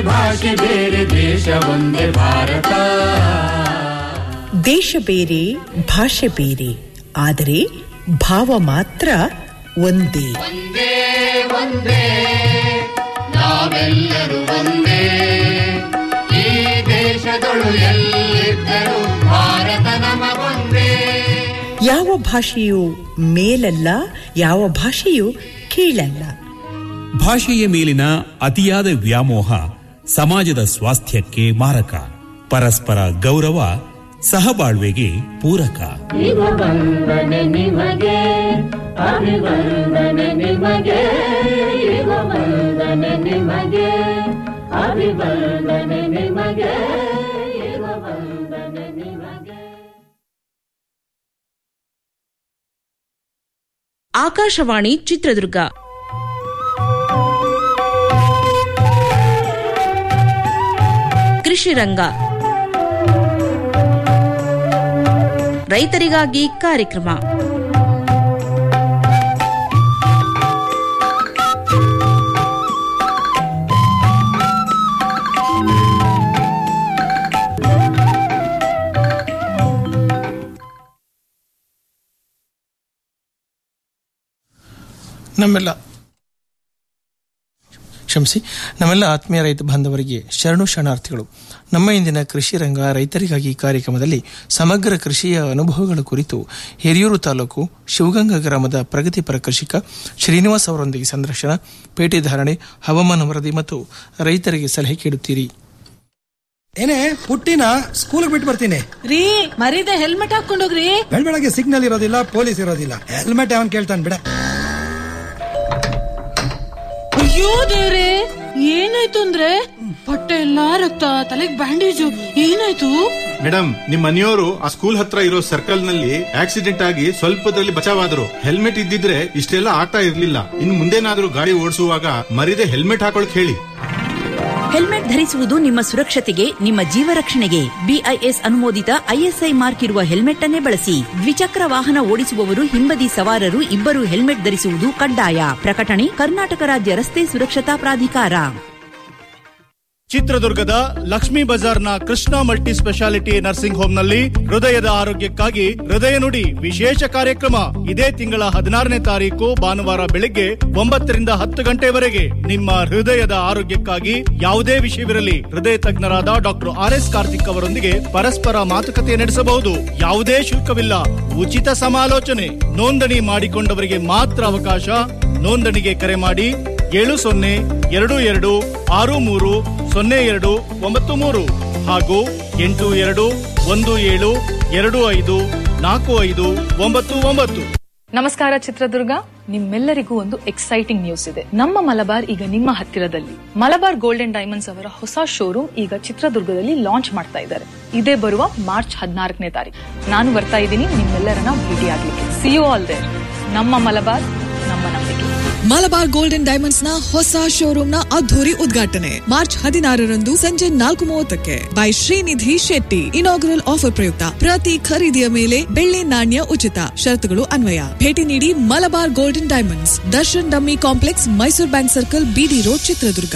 ಭಾಷೆ ಬೇರೆ ದೇಶ ಒಂದೇ ಭಾರತ ದೇಶ ಬೇರೆ ಭಾಷೆ ಬೇರೆ ಆದರೆ ಭಾವ ಮಾತ್ರ ಒಂದೇ ಒಂದೇ ಒಂದೇ ನಾವೆಲ್ಲರೂ ಒಂದೇ ಈ ದೇಶದೊಳು ಎಲ್ಲಿದ್ದರೂ ಭಾರತ ನಮಗೊಂದೇ ಯಾವ ಭಾಷೆಯು ಮೇಲಲ್ಲ ಯಾವ ಭಾಷೆಯು ಕೀಳಲ್ಲ ಭಾಷೆಯ ಮೇಲಿನ ಅತಿಯಾದ ವ್ಯಾಮೋಹ ಸಮಾಜದ ಸ್ವಾಸ್ಥ್ಯಕ್ಕೆ ಮಾರಕ ಪರಸ್ಪರ ಗೌರವ ಸಹಬಾಳ್ವೆಗೆ ಪೂರಕ ಇವ ವಂದನೆ ನಿಮಗೆ ಅಭಿವಂದನೆ ನಿಮಗೆ ಇವ ವಂದನೆ ನಿಮಗೆ ಅಭಿವಂದನೆ ನಿಮಗೆ ಇವ ವಂದನೆ ನಿಮಗೆ ಆಕಾಶವಾಣಿ ಚಿತ್ರದುರ್ಗ ಕೃಷಿ ರಂಗ ರೈತರಿಗಾಗಿ ಕಾರ್ಯಕ್ರಮ ನಮ್ಮೆಲ್ಲ ಕ್ಷಮಿಸಿ ನಮ್ಮೆಲ್ಲ ಆತ್ಮೀಯ ರೈತ ಬಾಂಧವರಿಗೆ ಶರಣು ಶರಣಾರ್ಥಿಗಳು ನಮ್ಮ ಇಂದಿನ ಕೃಷಿ ರಂಗ ರೈತರಿಗಾಗಿ ಕಾರ್ಯಕ್ರಮದಲ್ಲಿ ಸಮಗ್ರ ಕೃಷಿಯ ಅನುಭವಗಳ ಕುರಿತು ಹಿರಿಯೂರು ತಾಲೂಕು ಶಿವಗಂಗಾ ಗ್ರಾಮದ ಪ್ರಗತಿಪರ ಕೃಷಿಕ ಶ್ರೀನಿವಾಸ್ ಅವರೊಂದಿಗೆ ಸಂದರ್ಶನ ಪೇಟೆ ಧಾರಣೆ ಹವಾಮಾನ ವರದಿ ಮತ್ತು ರೈತರಿಗೆ ಸಲಹೆ ಕೇಳುತ್ತೀರಿ ಏನೇ ಪುಟ್ಟಿನ ಸ್ಕೂಲ್ ಬಿಟ್ಟು ಬರ್ತೀನಿ ರೀ ಮರೀದೆ ಹೆಲ್ಮೆಟ್ ಹಾಕೊಂಡೋಗ್ರಿ ಬೆಳಗ್ಗೆ ಸಿಗ್ನಲ್ ಇರೋದಿಲ್ಲ ಪೊಲೀಸ್ ಇರೋದಿಲ್ಲ ಹೆಲ್ಮೆಟ್ ಅವನ್ ಕೇಳ್ತಾನೆ ಬಿಡ ಅಯ್ಯೋ ದೇವ್ರೆ ಏನಾಯ್ತು ಅಂದ್ರೆ ಹೊಟ್ಟೆ ಎಲ್ಲಾ ರಕ್ತ ತಲೆಗ್ ಬ್ಯಾಂಡೇಜು ಏನಾಯ್ತು ಮೇಡಮ್ ನಿಮ್ ಮನೆಯವರು ಆ ಸ್ಕೂಲ್ ಹತ್ರ ಇರೋ ಸರ್ಕಲ್ ನಲ್ಲಿ ಆಕ್ಸಿಡೆಂಟ್ ಆಗಿ ಸ್ವಲ್ಪದಲ್ಲಿ ಬಚಾವಾದ್ರು ಹೆಲ್ಮೆಟ್ ಇದ್ದಿದ್ರೆ ಇಷ್ಟೆಲ್ಲ ಆಗ್ತಾ ಇರ್ಲಿಲ್ಲ ಇನ್ನು ಮುಂದೇನಾದ್ರೂ ಗಾಡಿ ಓಡಿಸುವಾಗ ಮರಿದೆ ಹೆಲ್ಮೆಟ್ ಹಾಕೊಳಕ್ ಹೇಳಿ ಹೆಲ್ಮೆಟ್ ಧರಿಸುವುದು ನಿಮ್ಮ ಸುರಕ್ಷತೆಗೆ ನಿಮ್ಮ ಜೀವ ರಕ್ಷಣೆಗೆ ಬಿಐಎಸ್ ಅನುಮೋದಿತ ಐಎಸ್ಐ ಮಾರ್ಕ್ ಇರುವ ಹೆಲ್ಮೆಟ್ ಅನ್ನೇ ಬಳಸಿ ದ್ವಿಚಕ್ರ ವಾಹನ ಓಡಿಸುವವರು ಹಿಂಬದಿ ಸವಾರರು ಇಬ್ಬರು ಹೆಲ್ಮೆಟ್ ಧರಿಸುವುದು ಕಡ್ಡಾಯ ಪ್ರಕಟಣೆ ಕರ್ನಾಟಕ ರಾಜ್ಯ ರಸ್ತೆ ಸುರಕ್ಷತಾ ಪ್ರಾಧಿಕಾರ ಚಿತ್ರದುರ್ಗದ ಲಕ್ಷ್ಮೀ ಬಜಾರ್ನ ಕೃಷ್ಣ ಮಲ್ಟಿ ಸ್ಪೆಷಾಲಿಟಿ ನರ್ಸಿಂಗ್ ಹೋಮ್ನಲ್ಲಿ ಹೃದಯದ ಆರೋಗ್ಯಕ್ಕಾಗಿ ಹೃದಯ ನುಡಿ ವಿಶೇಷ ಕಾರ್ಯಕ್ರಮ ಇದೇ ತಿಂಗಳ ಹದಿನಾರನೇ ತಾರೀಕು ಭಾನುವಾರ ಬೆಳಿಗ್ಗೆ ಒಂಬತ್ತರಿಂದ ಹತ್ತು ಗಂಟೆವರೆಗೆ ನಿಮ್ಮ ಹೃದಯದ ಆರೋಗ್ಯಕ್ಕಾಗಿ ಯಾವುದೇ ವಿಷಯವಿರಲಿ ಹೃದಯ ತಜ್ಞರಾದ ಡಾಕ್ಟರ್ ಆರ್ ಎಸ್ ಕಾರ್ತಿಕ್ ಅವರೊಂದಿಗೆ ಪರಸ್ಪರ ಮಾತುಕತೆ ನಡೆಸಬಹುದು ಯಾವುದೇ ಶುಲ್ಕವಿಲ್ಲ ಉಚಿತ ಸಮಾಲೋಚನೆ ನೋಂದಣಿ ಮಾಡಿಕೊಂಡವರಿಗೆ ಮಾತ್ರ ಅವಕಾಶ ನೋಂದಣಿಗೆ ಕರೆ ಮಾಡಿ ಏಳು ಸೊನ್ನೆ ಎರಡು ಎರಡು ಆರು ಮೂರು ಸೊನ್ನೆ ಎರಡು ಒಂಬತ್ತು ಮೂರು ಹಾಗೂ ಎಂಟು ಎರಡು ಒಂದು ಏಳು ಎರಡು ಐದು ನಾಲ್ಕು ಐದು ಒಂಬತ್ತು ಒಂಬತ್ತು ನಮಸ್ಕಾರ ಚಿತ್ರದುರ್ಗ ನಿಮ್ಮೆಲ್ಲರಿಗೂ ಒಂದು ಎಕ್ಸೈಟಿಂಗ್ ನ್ಯೂಸ್ ಇದೆ ನಮ್ಮ ಮಲಬಾರ್ ಈಗ ನಿಮ್ಮ ಹತ್ತಿರದಲ್ಲಿ ಮಲಬಾರ್ ಗೋಲ್ಡನ್ ಡೈಮಂಡ್ಸ್ ಅವರ ಹೊಸ ಶೋರೂಮ್ ಈಗ ಚಿತ್ರದುರ್ಗದಲ್ಲಿ ಲಾಂಚ್ ಮಾಡ್ತಾ ಇದ್ದಾರೆ ಇದೇ ಬರುವ ಮಾರ್ಚ್ ಹದಿನಾಲ್ಕನೇ ತಾರೀಕು ನಾನು ಬರ್ತಾ ಇದ್ದೀನಿ ನಿಮ್ಮೆಲ್ಲರನ್ನ ಭೇಟಿಯಾಗ್ಲಿಕ್ಕೆ ಸಿ ಯು ಆಲ್ ದೇರ್ ನಮ್ಮ ಮಲಬಾರ್ ನಮ್ಮ ನಂಬಿಕೆ ಮಲಬಾರ್ ಗೋಲ್ಡನ್ ಡೈಮಂಡ್ಸ್ ನ ಹೊಸ ಶೋರೂಮ್ ನ ಅದ್ದೂರಿ ಉದ್ಘಾಟನೆ ಮಾರ್ಚ್ ಹದಿನಾರರಂದು ಸಂಜೆ ನಾಲ್ಕು ಮೂವತ್ತಕ್ಕೆ by Srinidhi Shetty inaugural offer ಪ್ರಯುಕ್ತ ಪ್ರತಿ ಖರೀದಿಯ ಮೇಲೆ ಬೆಳ್ಳಿ ನಾಣ್ಯ ಉಚಿತ ಷರತ್ತುಗಳು ಅನ್ವಯ ಭೇಟಿ ನೀಡಿ ಮಲಬಾರ್ ಗೋಲ್ಡನ್ ಡೈಮಂಡ್ಸ್ ದರ್ಶನ್ ಡಮ್ಮಿ complex Mysore bank circle BD road Chitradurga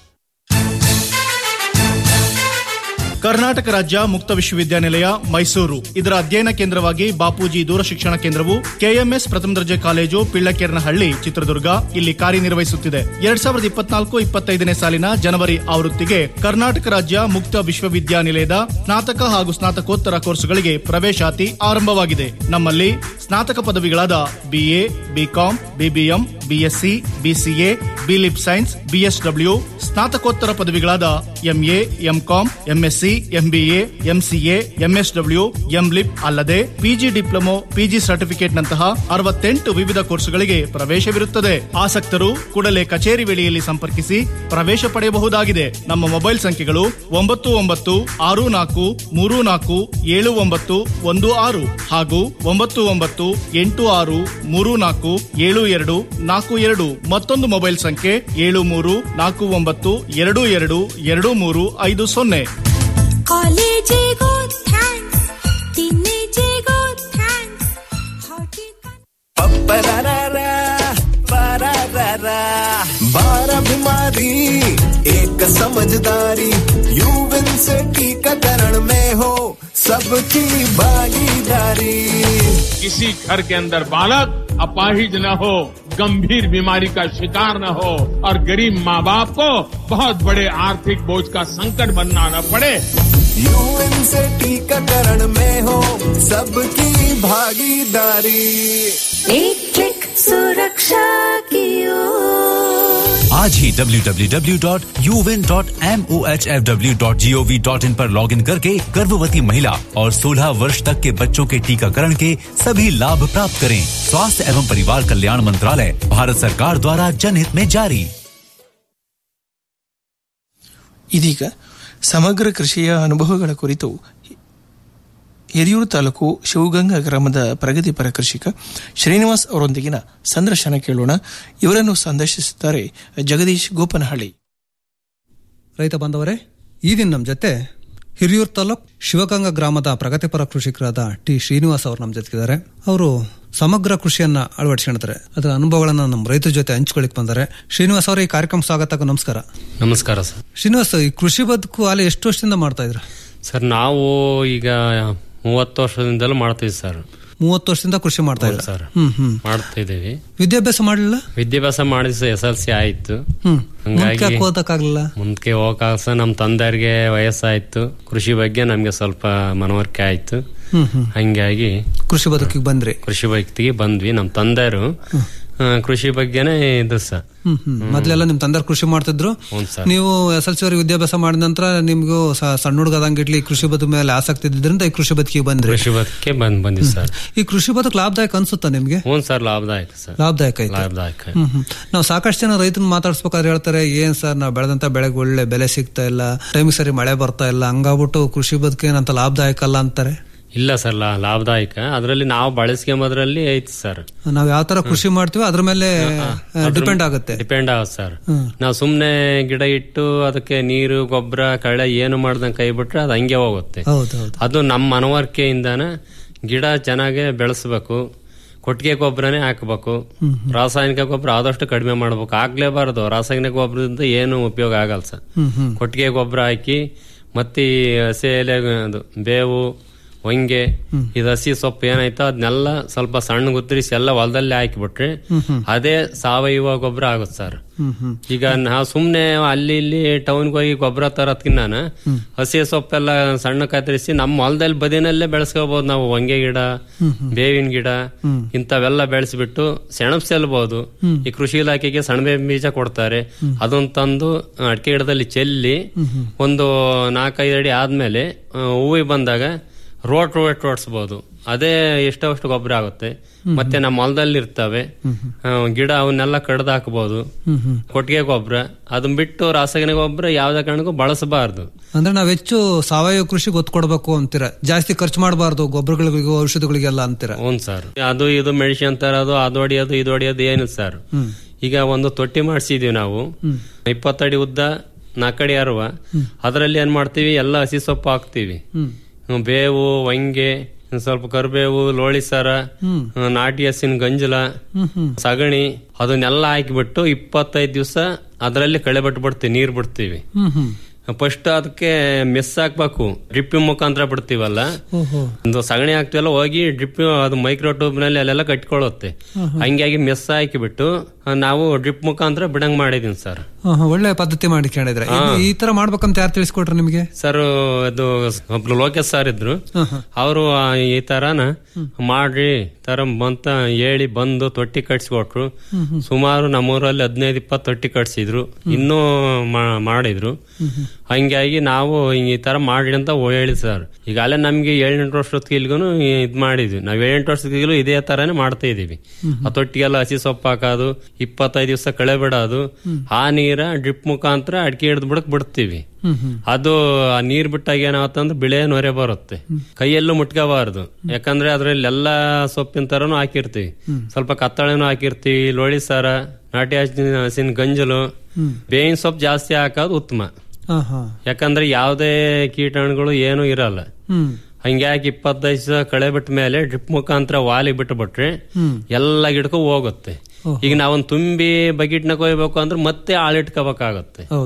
Karnataka ರಾಜ್ಯ ಮುಕ್ತ ವಿಶ್ವವಿದ್ಯಾನಿಲಯ ಮೈಸೂರು ಇದರ ಅಧ್ಯಯನ ಕೇಂದ್ರವಾಗಿ ಬಾಪೂಜಿ ದೂರಶಿಕ್ಷಣ ಕೇಂದ್ರವು ಕೆಎಂಎಸ್ ಪ್ರಥಮ ದರ್ಜೆ ಕಾಲೇಜು ಪಿಳ್ಳಕೇರನಹಳ್ಳಿ ಚಿತ್ರದುರ್ಗ ಇಲ್ಲಿ ಕಾರ್ಯನಿರ್ವಹಿಸುತ್ತಿದೆ ಎರಡ್ ಸಾವಿರದ ಇಪ್ಪತ್ನಾಲ್ಕು ಇಪ್ಪತ್ತೈದನೇ ಸಾಲಿನ ಜನವರಿ ಆವೃತ್ತಿಗೆ ಕರ್ನಾಟಕ ರಾಜ್ಯ ಮುಕ್ತ ವಿಶ್ವವಿದ್ಯಾನಿಲಯದ ಸ್ನಾತಕ ಹಾಗೂ ಸ್ನಾತಕೋತ್ತರ ಕೋರ್ಸುಗಳಿಗೆ ಪ್ರವೇಶಾತಿ ಆರಂಭವಾಗಿದೆ ನಮ್ಮಲ್ಲಿ ಸ್ನಾತಕ ಪದವಿಗಳಾದ BA BCom BBM BSc BCA BLib science BSW ಸ್ನಾತಕೋತ್ತರ ಪದವಿಗಳಾದ MA MCom MSc MBA MCA MSW MLib ಅಲ್ಲದೆ ಪಿಜಿ ಡಿಪ್ಲೊಮೊ ಪಿಜಿ ಸರ್ಟಿಫಿಕೇಟ್ ನಂತಹ ಅರವತ್ತೆಂಟು ವಿವಿಧ ಕೋರ್ಸುಗಳಿಗೆ ಪ್ರವೇಶವಿರುತ್ತದೆ ಆಸಕ್ತರು ಕೂಡಲೇ ಕಚೇರಿ ವೇಳೆಯಲ್ಲಿ ಸಂಪರ್ಕಿಸಿ ಪ್ರವೇಶ ಪಡೆಯಬಹುದಾಗಿದೆ ನಮ್ಮ ಮೊಬೈಲ್ ಸಂಖ್ಯೆಗಳು ಒಂಬತ್ತು ಒಂಬತ್ತು ಆರು ನಾಲ್ಕು ಮೂರು ನಾಲ್ಕು ಏಳು ಒಂಬತ್ತು ಒಂದು ಆರು ಹಾಗೂ ಒಂಬತ್ತು ಒಂಬತ್ತು ಎಂಟು ಆರು ಮೂರು ನಾಲ್ಕು ಏಳು ಎರಡು ನಾಲ್ಕು ಎರಡು ಮತ್ತೊಂದು ಮೊಬೈಲ್ ಸಂಖ್ಯೆ ಏಳು ಮೂರು ನಾಲ್ಕು ಒಂಬತ್ತು ಎರಡು ಎರಡು ಎರಡು ಮೂರು ಐದು ಸೊನ್ನೆ ಕಾಲೇಜಿಗೂ ಥ್ಯಾಂಕ್ಸ್ ಟೀನೇಜಿಗೂ ಥ್ಯಾಂಕ್ಸ್ बारह बीमारी एक का समझदारी यूविन से टीकाकरण में हो सबकी भागीदारी किसी घर के अंदर बालक अपाहिज न हो गंभीर बीमारी का शिकार न हो और गरीब माँ बाप को बहुत बड़े आर्थिक बोझ का संकट बनना न पड़े यूएन से टीकाकरण में हो सबकी भागीदारी एक क्लिक सुरक्षा की ओर आज ही www.uvin.moHFW.gov.in पर लॉगिन करके गर्भवती महिला और 16 वर्ष तक के बच्चों के टीकाकरण के सभी लाभ प्राप्त करें स्वास्थ्य एवं परिवार कल्याण मंत्रालय भारत सरकार द्वारा जनहित में जारी ಇದೀಗ ಸಮಗ್ರ ಕೃಷಿಯ ಅನುಭವಗಳ ಕುರಿತು ಹಿರಿಯೂರು ತಾಲೂಕು ಶಿವಗಂಗಾ ಗ್ರಾಮದ ಪ್ರಗತಿಪರ ಕೃಷಿಕ ಶ್ರೀನಿವಾಸ್ ಅವರೊಂದಿಗಿನ ಸಂದರ್ಶನ ಕೇಳೋಣ ಇವರನ್ನು ಸಂದರ್ಶಿಸುತ್ತಾರೆ ಜಗದೀಶ್ ಗೋಪನಹಳ್ಳಿ ರೈತ ಬಾಂಧವರೇ ಈ ದಿನ ನಮ್ಮ ಜೊತೆ ಹಿರಿಯೂರು ತಾಲೂಕ್ ಶಿವಗಂಗಾ ಗ್ರಾಮದ ಪ್ರಗತಿಪರ ಕೃಷಿಕರಾದ ಟಿ ಶ್ರೀನಿವಾಸ್ ಅವರು ನಮ್ಮ ಜೊತೆಗಿದ್ದಾರೆ ಅವರು ಸಮಗ್ರ ಕೃಷಿಯನ್ನ ಅಳವಡಿಸ್ಕೊಂಡಿದ್ದಾರೆ ಅದರ ಅನುಭವಗಳನ್ನ ನಮ್ಮ ರೈತರ ಜೊತೆ ಹಂಚ್ಕೊಳ್ಳಿಕ್ ಬಂದರೆ ಶ್ರೀನಿವಾಸ್ ಅವರ ಈ ಕಾರ್ಯಕ್ರಮ ಸ್ವಾಗತ ನಮಸ್ಕಾರ ನಮಸ್ಕಾರ ಸರ್ ಶ್ರೀನಿವಾಸ್ ಈ ಕೃಷಿ ಬದುಕು ಅಲ್ಲಿ ಎಷ್ಟು ವರ್ಷದಿಂದ ಮಾಡ್ತಾ ಇದ್ರ ಸರ್ ನಾವು ಈಗ ಮೂವತ್ತು ವರ್ಷದಿಂದಲೂ ಮಾಡ್ತೀವಿ ಸರ್ ಮೂವತ್ತು ವರ್ಷದಿಂದ ಕೃಷಿ ಮಾಡ್ತಾ ಇದ್ರ ಸರ್ ಹ್ಮ್ ಹ್ಮ್ ಮಾಡ್ತಾ ಇದೀವಿ ವಿದ್ಯಾಭ್ಯಾಸ ಮಾಡಲಿಲ್ಲ ವಿದ್ಯಾಭ್ಯಾಸ ಮಾಡಿದ ಎಸ್ ಎಲ್ ಸಿ ಆಯ್ತು ಹ್ಮ್ ಹಂಗಾಗಿ ಮುಂದಕ್ಕೆ ಓದಕ್ಕಾಗ್ಲಿಲ್ಲ ಮುಂದಕ್ಕೆ ಹೋಗಕ್ಕೆ ನಮ್ಮ ತಂದೆಯವ್ರಿಗೆ ವಯಸ್ಸಾಯ್ತು ಕೃಷಿ ಬಗ್ಗೆ ನಮ್ಗೆ ಸ್ವಲ್ಪ ಮನವರಿಕೆ ಆಯ್ತು ಹ್ಮ್ ಹ್ಮ್ ಹಂಗಾಗಿ ಕೃಷಿ ಬದುಕಿಗೆ ಬಂದ್ರಿ ಕೃಷಿ ಬದುಕಿಗೆ ಬಂದ್ವಿ ನಮ್ಮ ತಂದೆಯವರು ಆ, ಕೃಷಿ ಬಗ್ಗೆನೇ ಇದು ಸರ್ ಹ್ಮ್ ಹ್ಮ್ ಮೊದ್ಲೆಲ್ಲ ನಿಮ್ ತಂದೆ ಕೃಷಿ ಮಾಡ್ತಿದ್ರು ಹ್ಞೂ ಸರ್ ನೀವು ಎಸ್ ಎಲ್ ಸಿ ವರೆಗೆ ವಿದ್ಯಾಭ್ಯಾಸ ಮಾಡಿದ ನಂತರ ನಿಮ್ಗೂ ಸ- ಸಣ್ಣ ಹುಡುಗದಂಗಿಟ್ಲಿ ಕೃಷಿ ಬದುಕು ಮೇಲೆ ಆಸಕ್ತಿ ಇದ್ದಿದ್ರಿಂದ ಈ ಕೃಷಿ ಬದುಕಿಗೆ ಬಂದ್ರಿ ಕೃಷಿ ಬದುಕಿಗೆ ಬಂದ್ ಬಂದ್ವಿ ಸರ್ ಈ ಕೃಷಿ ಬದುಕು ಲಾಭದಾಯಕ ಅನ್ಸುತ್ತಾ ನಿಮ್ಗೆ ಹ್ಞೂ ಸರ್ ಲಾಭದಾಯಕ ಸರ್ ಲಾಭದಾಯಕ ಐತೆ ಲಾಭದಾಯಕ ಹ್ಮ್ ಹ್ಮ್ ನಾವು ಸಾಕಷ್ಟು ಜನ ರೈತನ ಮಾತಾಡ್ಸ್ಬೇಕಾದ್ರೆ ಹೇಳ್ತಾರೆ ಏನ್ ಸರ್ ನಾವು ಬೆಳೆದಂತ ಬೆಳೆಗೆ ಒಳ್ಳೆ ಬೆಲೆ ಸಿಗ್ತಾ ಇಲ್ಲ ಟೈಮ್ ಸರಿ ಮಳೆ ಬರ್ತಾ ಇಲ್ಲ ಹಂಗಾಗ್ಬಿಟ್ಟು ಕೃಷಿ ಬದುಕು ಏನಂತ ಲಾಭದಾಯಕ ಅಲ್ಲ ಅಂತಾರೆ ಇಲ್ಲ ಸರ್ ಲಾ- ಲಾಭದಾಯಕ ಅದರಲ್ಲಿ ನಾವು ಬಳಸ್ಕೊಂಬೋದ್ರಲ್ಲಿ ಐತಿ ಸರ್ ನಾವ್ ಯಾವ ತರ ಕೃಷಿ ಮಾಡ್ತೀವಿ ಅದ್ರ ಮೇಲೆ ಡಿಪೆಂಡ್ ಆಗುತ್ತೆ ಡಿಪೆಂಡ್ ಆಗುತ್ತೆ ಸರ್ ಹ್ಮ್. ನಾವು ಸುಮ್ನೆ ಗಿಡ ಇಟ್ಟು ಅದಕ್ಕೆ ನೀರು ಗೊಬ್ಬರ ಕಳೆ ಏನು ಮಾಡ್ದಂಗೆ ಕೈ ಬಿಟ್ರೆ ಅದು ಹಂಗೆ ಹೋಗುತ್ತೆ ಹೌದು ಹೌದು ಅದು ನಮ್ಮ ಮನವರಿಕೆಯಿಂದಾನ ಗಿಡ ಚೆನ್ನಾಗಿ ಬೆಳೆಸ್ಬೇಕು ಕೊಟ್ಟಿಗೆ ಗೊಬ್ಬರನೇ ಹಾಕಬೇಕು ಹ್ಮ್, ರಾಸಾಯನಿಕ ಗೊಬ್ಬರ ಆದಷ್ಟು ಕಡಿಮೆ ಮಾಡ್ಬೇಕು ಹಾಕ್ಲೇಬಾರ್ದು ರಾಸಾಯನಿಕ ಗೊಬ್ಬರದಿಂದ ಏನು ಉಪಯೋಗ ಆಗಲ್ಲ ಸರ್ ಹ್ಮ್ ಹ್ಮ್ ಕೊಟ್ಟಿಗೆ ಗೊಬ್ಬರ ಹಾಕಿ ಮತ್ತೆ ಈ ಹಸಿ ಎಲೆ ಅದು ಬೇವು ಹೊಂಗೆ ಇದು ಹಸಿ ಸೊಪ್ಪು ಏನಾಯ್ತೋ ಅದನ್ನೆಲ್ಲ ಸ್ವಲ್ಪ ಸಣ್ಣ ಗುತ್ತರಿಸಿ ಎಲ್ಲ ಹೊಲದಲ್ಲೇ ಹಾಕಿಬಿಟ್ರೆ ಹ್ಮ್ ಹ್ಮ್ ಅದೇ ಸಾವಯವ ಗೊಬ್ಬರ ಆಗುತ್ತೆ ಸರ್ ಹ್ಮ್ ಹ್ಮ್ ಈಗ ನಾವು ಸುಮ್ನೆ ಅಲ್ಲಿ ಇಲ್ಲಿ ಟೌನ್ಗೆ ಹೋಗಿ ಗೊಬ್ಬರ ತರೋದ್ಕಿನ್ನ ಹ್ಮ್. ಹಸಿ ಸೊಪ್ಪೆಲ್ಲ ಸಣ್ಣ ಕತ್ತರಿಸಿ ನಮ್ಮ ಹೊಲದಲ್ಲಿ ಬದಿನಲ್ಲೇ ಬೆಳೆಸ್ಕೋಬಹುದು ನಾವು ಹೊಂಗೆ ಗಿಡ ಹ್ಮ್ ಹ್ಮ್. ಬೇವಿನ ಗಿಡ ಹ್ಮ್. ಇಂಥವೆಲ್ಲ ಬೆಳೆಸ್ಬಿಟ್ಟು ಸೆಣಬ್ ಚೆಲ್ಬಹುದು ಹ್ಮ್. ಈ ಕೃಷಿ ಇಲಾಖೆಗೆ ಸಣಬೆ ಬೀಜ ಕೊಡ್ತಾರೆ ಹ್ಮ್. ಅದನ್ನ ತಂದು ಅಡಿಕೆ ಗಿಡದಲ್ಲಿ ಚೆಲ್ಲಿ ಹ್ಮ್ ಹ್ಮ್. ಒಂದು ನಾಲ್ಕೈದು ಅಡಿ ಆದ್ಮೇಲೆ ಆ, ಹೂವಿಗೆ ಬಂದಾಗ ರೋಟ್ ರೋಟ್ ಓಡಿಸ್ಬೋದು ಅದೇ ಎಷ್ಟೋ ಅಷ್ಟು ಗೊಬ್ಬರ ಆಗುತ್ತೆ ಹ್ಮ್. ಮತ್ತೆ ನಮ್ಮ ಹೊಲದಲ್ಲಿ ಇರ್ತವೆ ಹ್ಮ್ ಹ್ಮ್. ಆ, ಗಿಡ ಅವನ್ನೆಲ್ಲ ಕಡ್ದು ಹಾಕ್ಬೋದು ಹ್ಮ್ ಹ್ಮ್. ಕೊಟ್ಟಿಗೆ ಗೊಬ್ಬರ ಅದನ್ನ ಬಿಟ್ಟು ರಾಸಾಯನಿಕ ಗೊಬ್ಬರ ಯಾವ್ದೇ ಕಾರಣಕ್ಕೂ ಬಳಸಬಾರ್ದು ಅಂದ್ರೆ ನಾವ್ ಹೆಚ್ಚು ಸಾವಯವ ಕೃಷಿಗೆ ಒತ್ತು ಕೊಡ್ಬೇಕು ಅಂತೀರ ಜಾಸ್ತಿ ಖರ್ಚು ಮಾಡಬಾರ್ದು ಗೊಬ್ಬರಗಳಿಗೂ ಔಷಧಿಗಳಿಗೆಲ್ಲ ಅಂತೀರ ಹ್ಞೂ ಸರ್ ಅದು ಇದು ಮೆಡಿಸಿನ್ ತರೋದು ಅದು ಹೊಡಿಯೋದು ಇದು ಹೊಡಿಯೋದು ಏನು ಸರ್ ಹ್ಮ್ ಈಗ ಒಂದು ತೊಟ್ಟಿ ಮಾಡಿಸಿದೀವಿ ನಾವು ಹ್ಮ್. ಇಪ್ಪತ್ತಡಿ ಉದ್ದ ನಾಲ್ಕಡಿ ಅರುವ ಹ್ಮ್. ಅದರಲ್ಲಿ ಏನ್ ಮಾಡ್ತೀವಿ ಎಲ್ಲ ಹಸಿ ಸೊಪ್ಪು ಹಾಕ್ತಿವಿ ಹ್ಮ್ ಹ್ಮ್, ಬೇವು ಹೊಂಗೆ ಒಂದ್ ಸ್ವಲ್ಪ ಕರಿಬೇವು ಲೋಳಿ ಸರ ಹ್ಮ್ ಹ್ಮ್, ನಾಟಿ ಹಸಿನ ಗಂಜಲ ಹ್ಮ್ ಹ್ಮ್ ಸಗಣಿ ಅದನ್ನೆಲ್ಲ ಹಾಕಿಬಿಟ್ಟು ಇಪ್ಪತ್ತೈದು ದಿವಸ ಅದರಲ್ಲಿ ಕಳೆ ಬಿಟ್ಬಿಡ್ತೀವಿ ನೀರ್ ಬಿಡ್ತೀವಿ ಹ್ಮ್ ಹ್ಮ್ ಫಸ್ಟ್ ಅದಕ್ಕೆ ಮೆಸ್ ಹಾಕ್ಬೇಕು ಡ್ರಿಪ್ ಮುಖಾಂತರ ಬಿಡ್ತೀವಲ್ಲ ಓಹೋ ಒಂದು ಸಗಣಿ ಹಾಕ್ತಿವಲ್ಲ ಹೋಗಿ ಡ್ರಿಪ್ ಅದು ಮೈಕ್ರೋ ಟ್ಯೂಬ್ ನಲ್ಲಿ ಅಲ್ಲೆಲ್ಲ ಕಟ್ಕೊಳ್ಳುತ್ತೆ ಹ್ಮ್ ಹ್ಮ್. ಹಂಗಾಗಿ ಮೆಸ್ ಹಾಕಿಬಿಟ್ಟು ಆ, ನಾವು ಡ್ರಿಪ್ ಮುಖಾಂತರ ಬಿಡಂಗ್ ಮಾಡಿದೀನಿ ಸರ್ ಹಾ, ಹಾ, ಒಳ್ಳೆ ಪದ್ಧತಿ ಮಾಡಿ ಕೇಳಿದ್ರೆ ಹಾ. ಈ ತರ ಮಾಡ್ಬೇಕಂತ ಯಾರು ತಿಳಿಸ್ಕೊಟ್ರು ನಿಮಗೆ ಸರ್ ಅದು ಒಬ್ರು ಲೋಕೇಶ್ ಸರ್ ಇದ್ರು ಹಾ, ಹಾ. ಅವರು ಈ ತರನ ಮಾಡ್ರಿ ತರ ಬಂತ ಹೇಳಿ ಬಂದು ತೊಟ್ಟಿ ಕಟ್ಸಿಕೊಟ್ರು ಹ್ಮ್ ಹ್ಮ್. ಸುಮಾರು ನಮ್ಮೂರಲ್ಲಿ ಹದಿನೈದು ಇಪ್ಪತ್ತು ತೊಟ್ಟಿ ಕಟ್ಸಿದ್ರು ಇನ್ನೂ ಮಾ- ಮಾಡಿದ್ರು ಹ್ಮ್ ಹ್ಮ್. ಹಂಗಾಗಿ ನಾವು ಹಿಂಗ್ ಈ ತರ ಮಾಡ್ರಿ ಅಂತ ಹೇಳಿ ಸರ್ ಈಗಾಗಲೇ ನಮ್ಗೆ ಏಳೆಂಟು ವರ್ಷದಕ್ಕಿಲ್ಗೂ ಇದ್ ಮಾಡಿದ್ವಿ ನಾವ್ ಏಳೆಂಟು ವರ್ಷದಕ್ಕಿಲೂ ಇದೇ ತರಾನೇ ಮಾಡ್ತಾ ಇದೀವಿ ಹ್ಮ್ ಆ ತೊಟ್ಟಿಗೆಲ್ಲ ಹಸಿ ಸೊಪ್ಪು ಹಾಕೋದು ಇಪ್ಪತ್ತೈದು ದಿವಸ ಕಳೆ ಬಿಡೋದು ಹ್ಮ್. ಆ ನೀರ ಡ್ರಿಪ್ ಮುಖಾಂತರ ಅಡಿಕೆ ಹಿಡಿದು ಬಿಡಕ್ ಬಿಡ್ತೀವಿ ಹ್ಮ್ ಹ್ಮ್ ಅದು ಆ ನೀರ್ ಬಿಟ್ಟಾಗ ಏನಾಗತ್ತಂದ್ರೆ ಬಿಳೆ ನೊರೆ ಬರುತ್ತೆ ಕೈಯಲ್ಲೂ ಮುಟ್ಕೋಬಾರ್ದು ಯಾಕಂದ್ರೆ ಅದ್ರಲ್ಲಿ ಎಲ್ಲಾ ಸೊಪ್ಪಿನ ತರನು ಹಾಕಿರ್ತೀವಿ ಹ್ಮ್. ಸ್ವಲ್ಪ ಕತ್ತಳೆನೂ ಹಾಕಿರ್ತೀವಿ ಲೋಳಿ ಸಾರ ನಾಟಿ ಹಸಿನ ಹಸಿನ ಗಂಜಲು ಹ್ಮ್. ಬೇವಿನ ಸೊಪ್ಪು ಜಾಸ್ತಿ ಹಾಕೋದು ಉತ್ತಮ ಹಾ ಹಾ ಯಾಕಂದ್ರೆ ಯಾವುದೇ ಕೀಟಾಣುಗಳು ಏನೂ ಇರಲ್ಲ ಹ್ಮ್ ಹಂಗಾಗಿ ಇಪ್ಪತ್ತೈದು ದಿವಸ ಕಳೆ ಬಿಟ್ಟ ಮೇಲೆ ಡ್ರಿಪ್ ಮುಖಾಂತರ ವಾಲಿ ಬಿಟ್ಟು ಬಿಟ್ರೆ ಹ್ಮ್ ಎಲ್ಲ ಗಿಡಕ್ಕೂ ಹೋಗುತ್ತೆ ಓಹೋ. ಈಗ ನಾವೊಂದು ತುಂಬಿ ಬಕೆಟ್ನ ಕೊಯ್ಬೇಕು ಅಂದ್ರೆ ಮತ್ತೆ ಆಳಿಟ್ಕೋಬೇಕಾಗತ್ತೆ ಹೌದು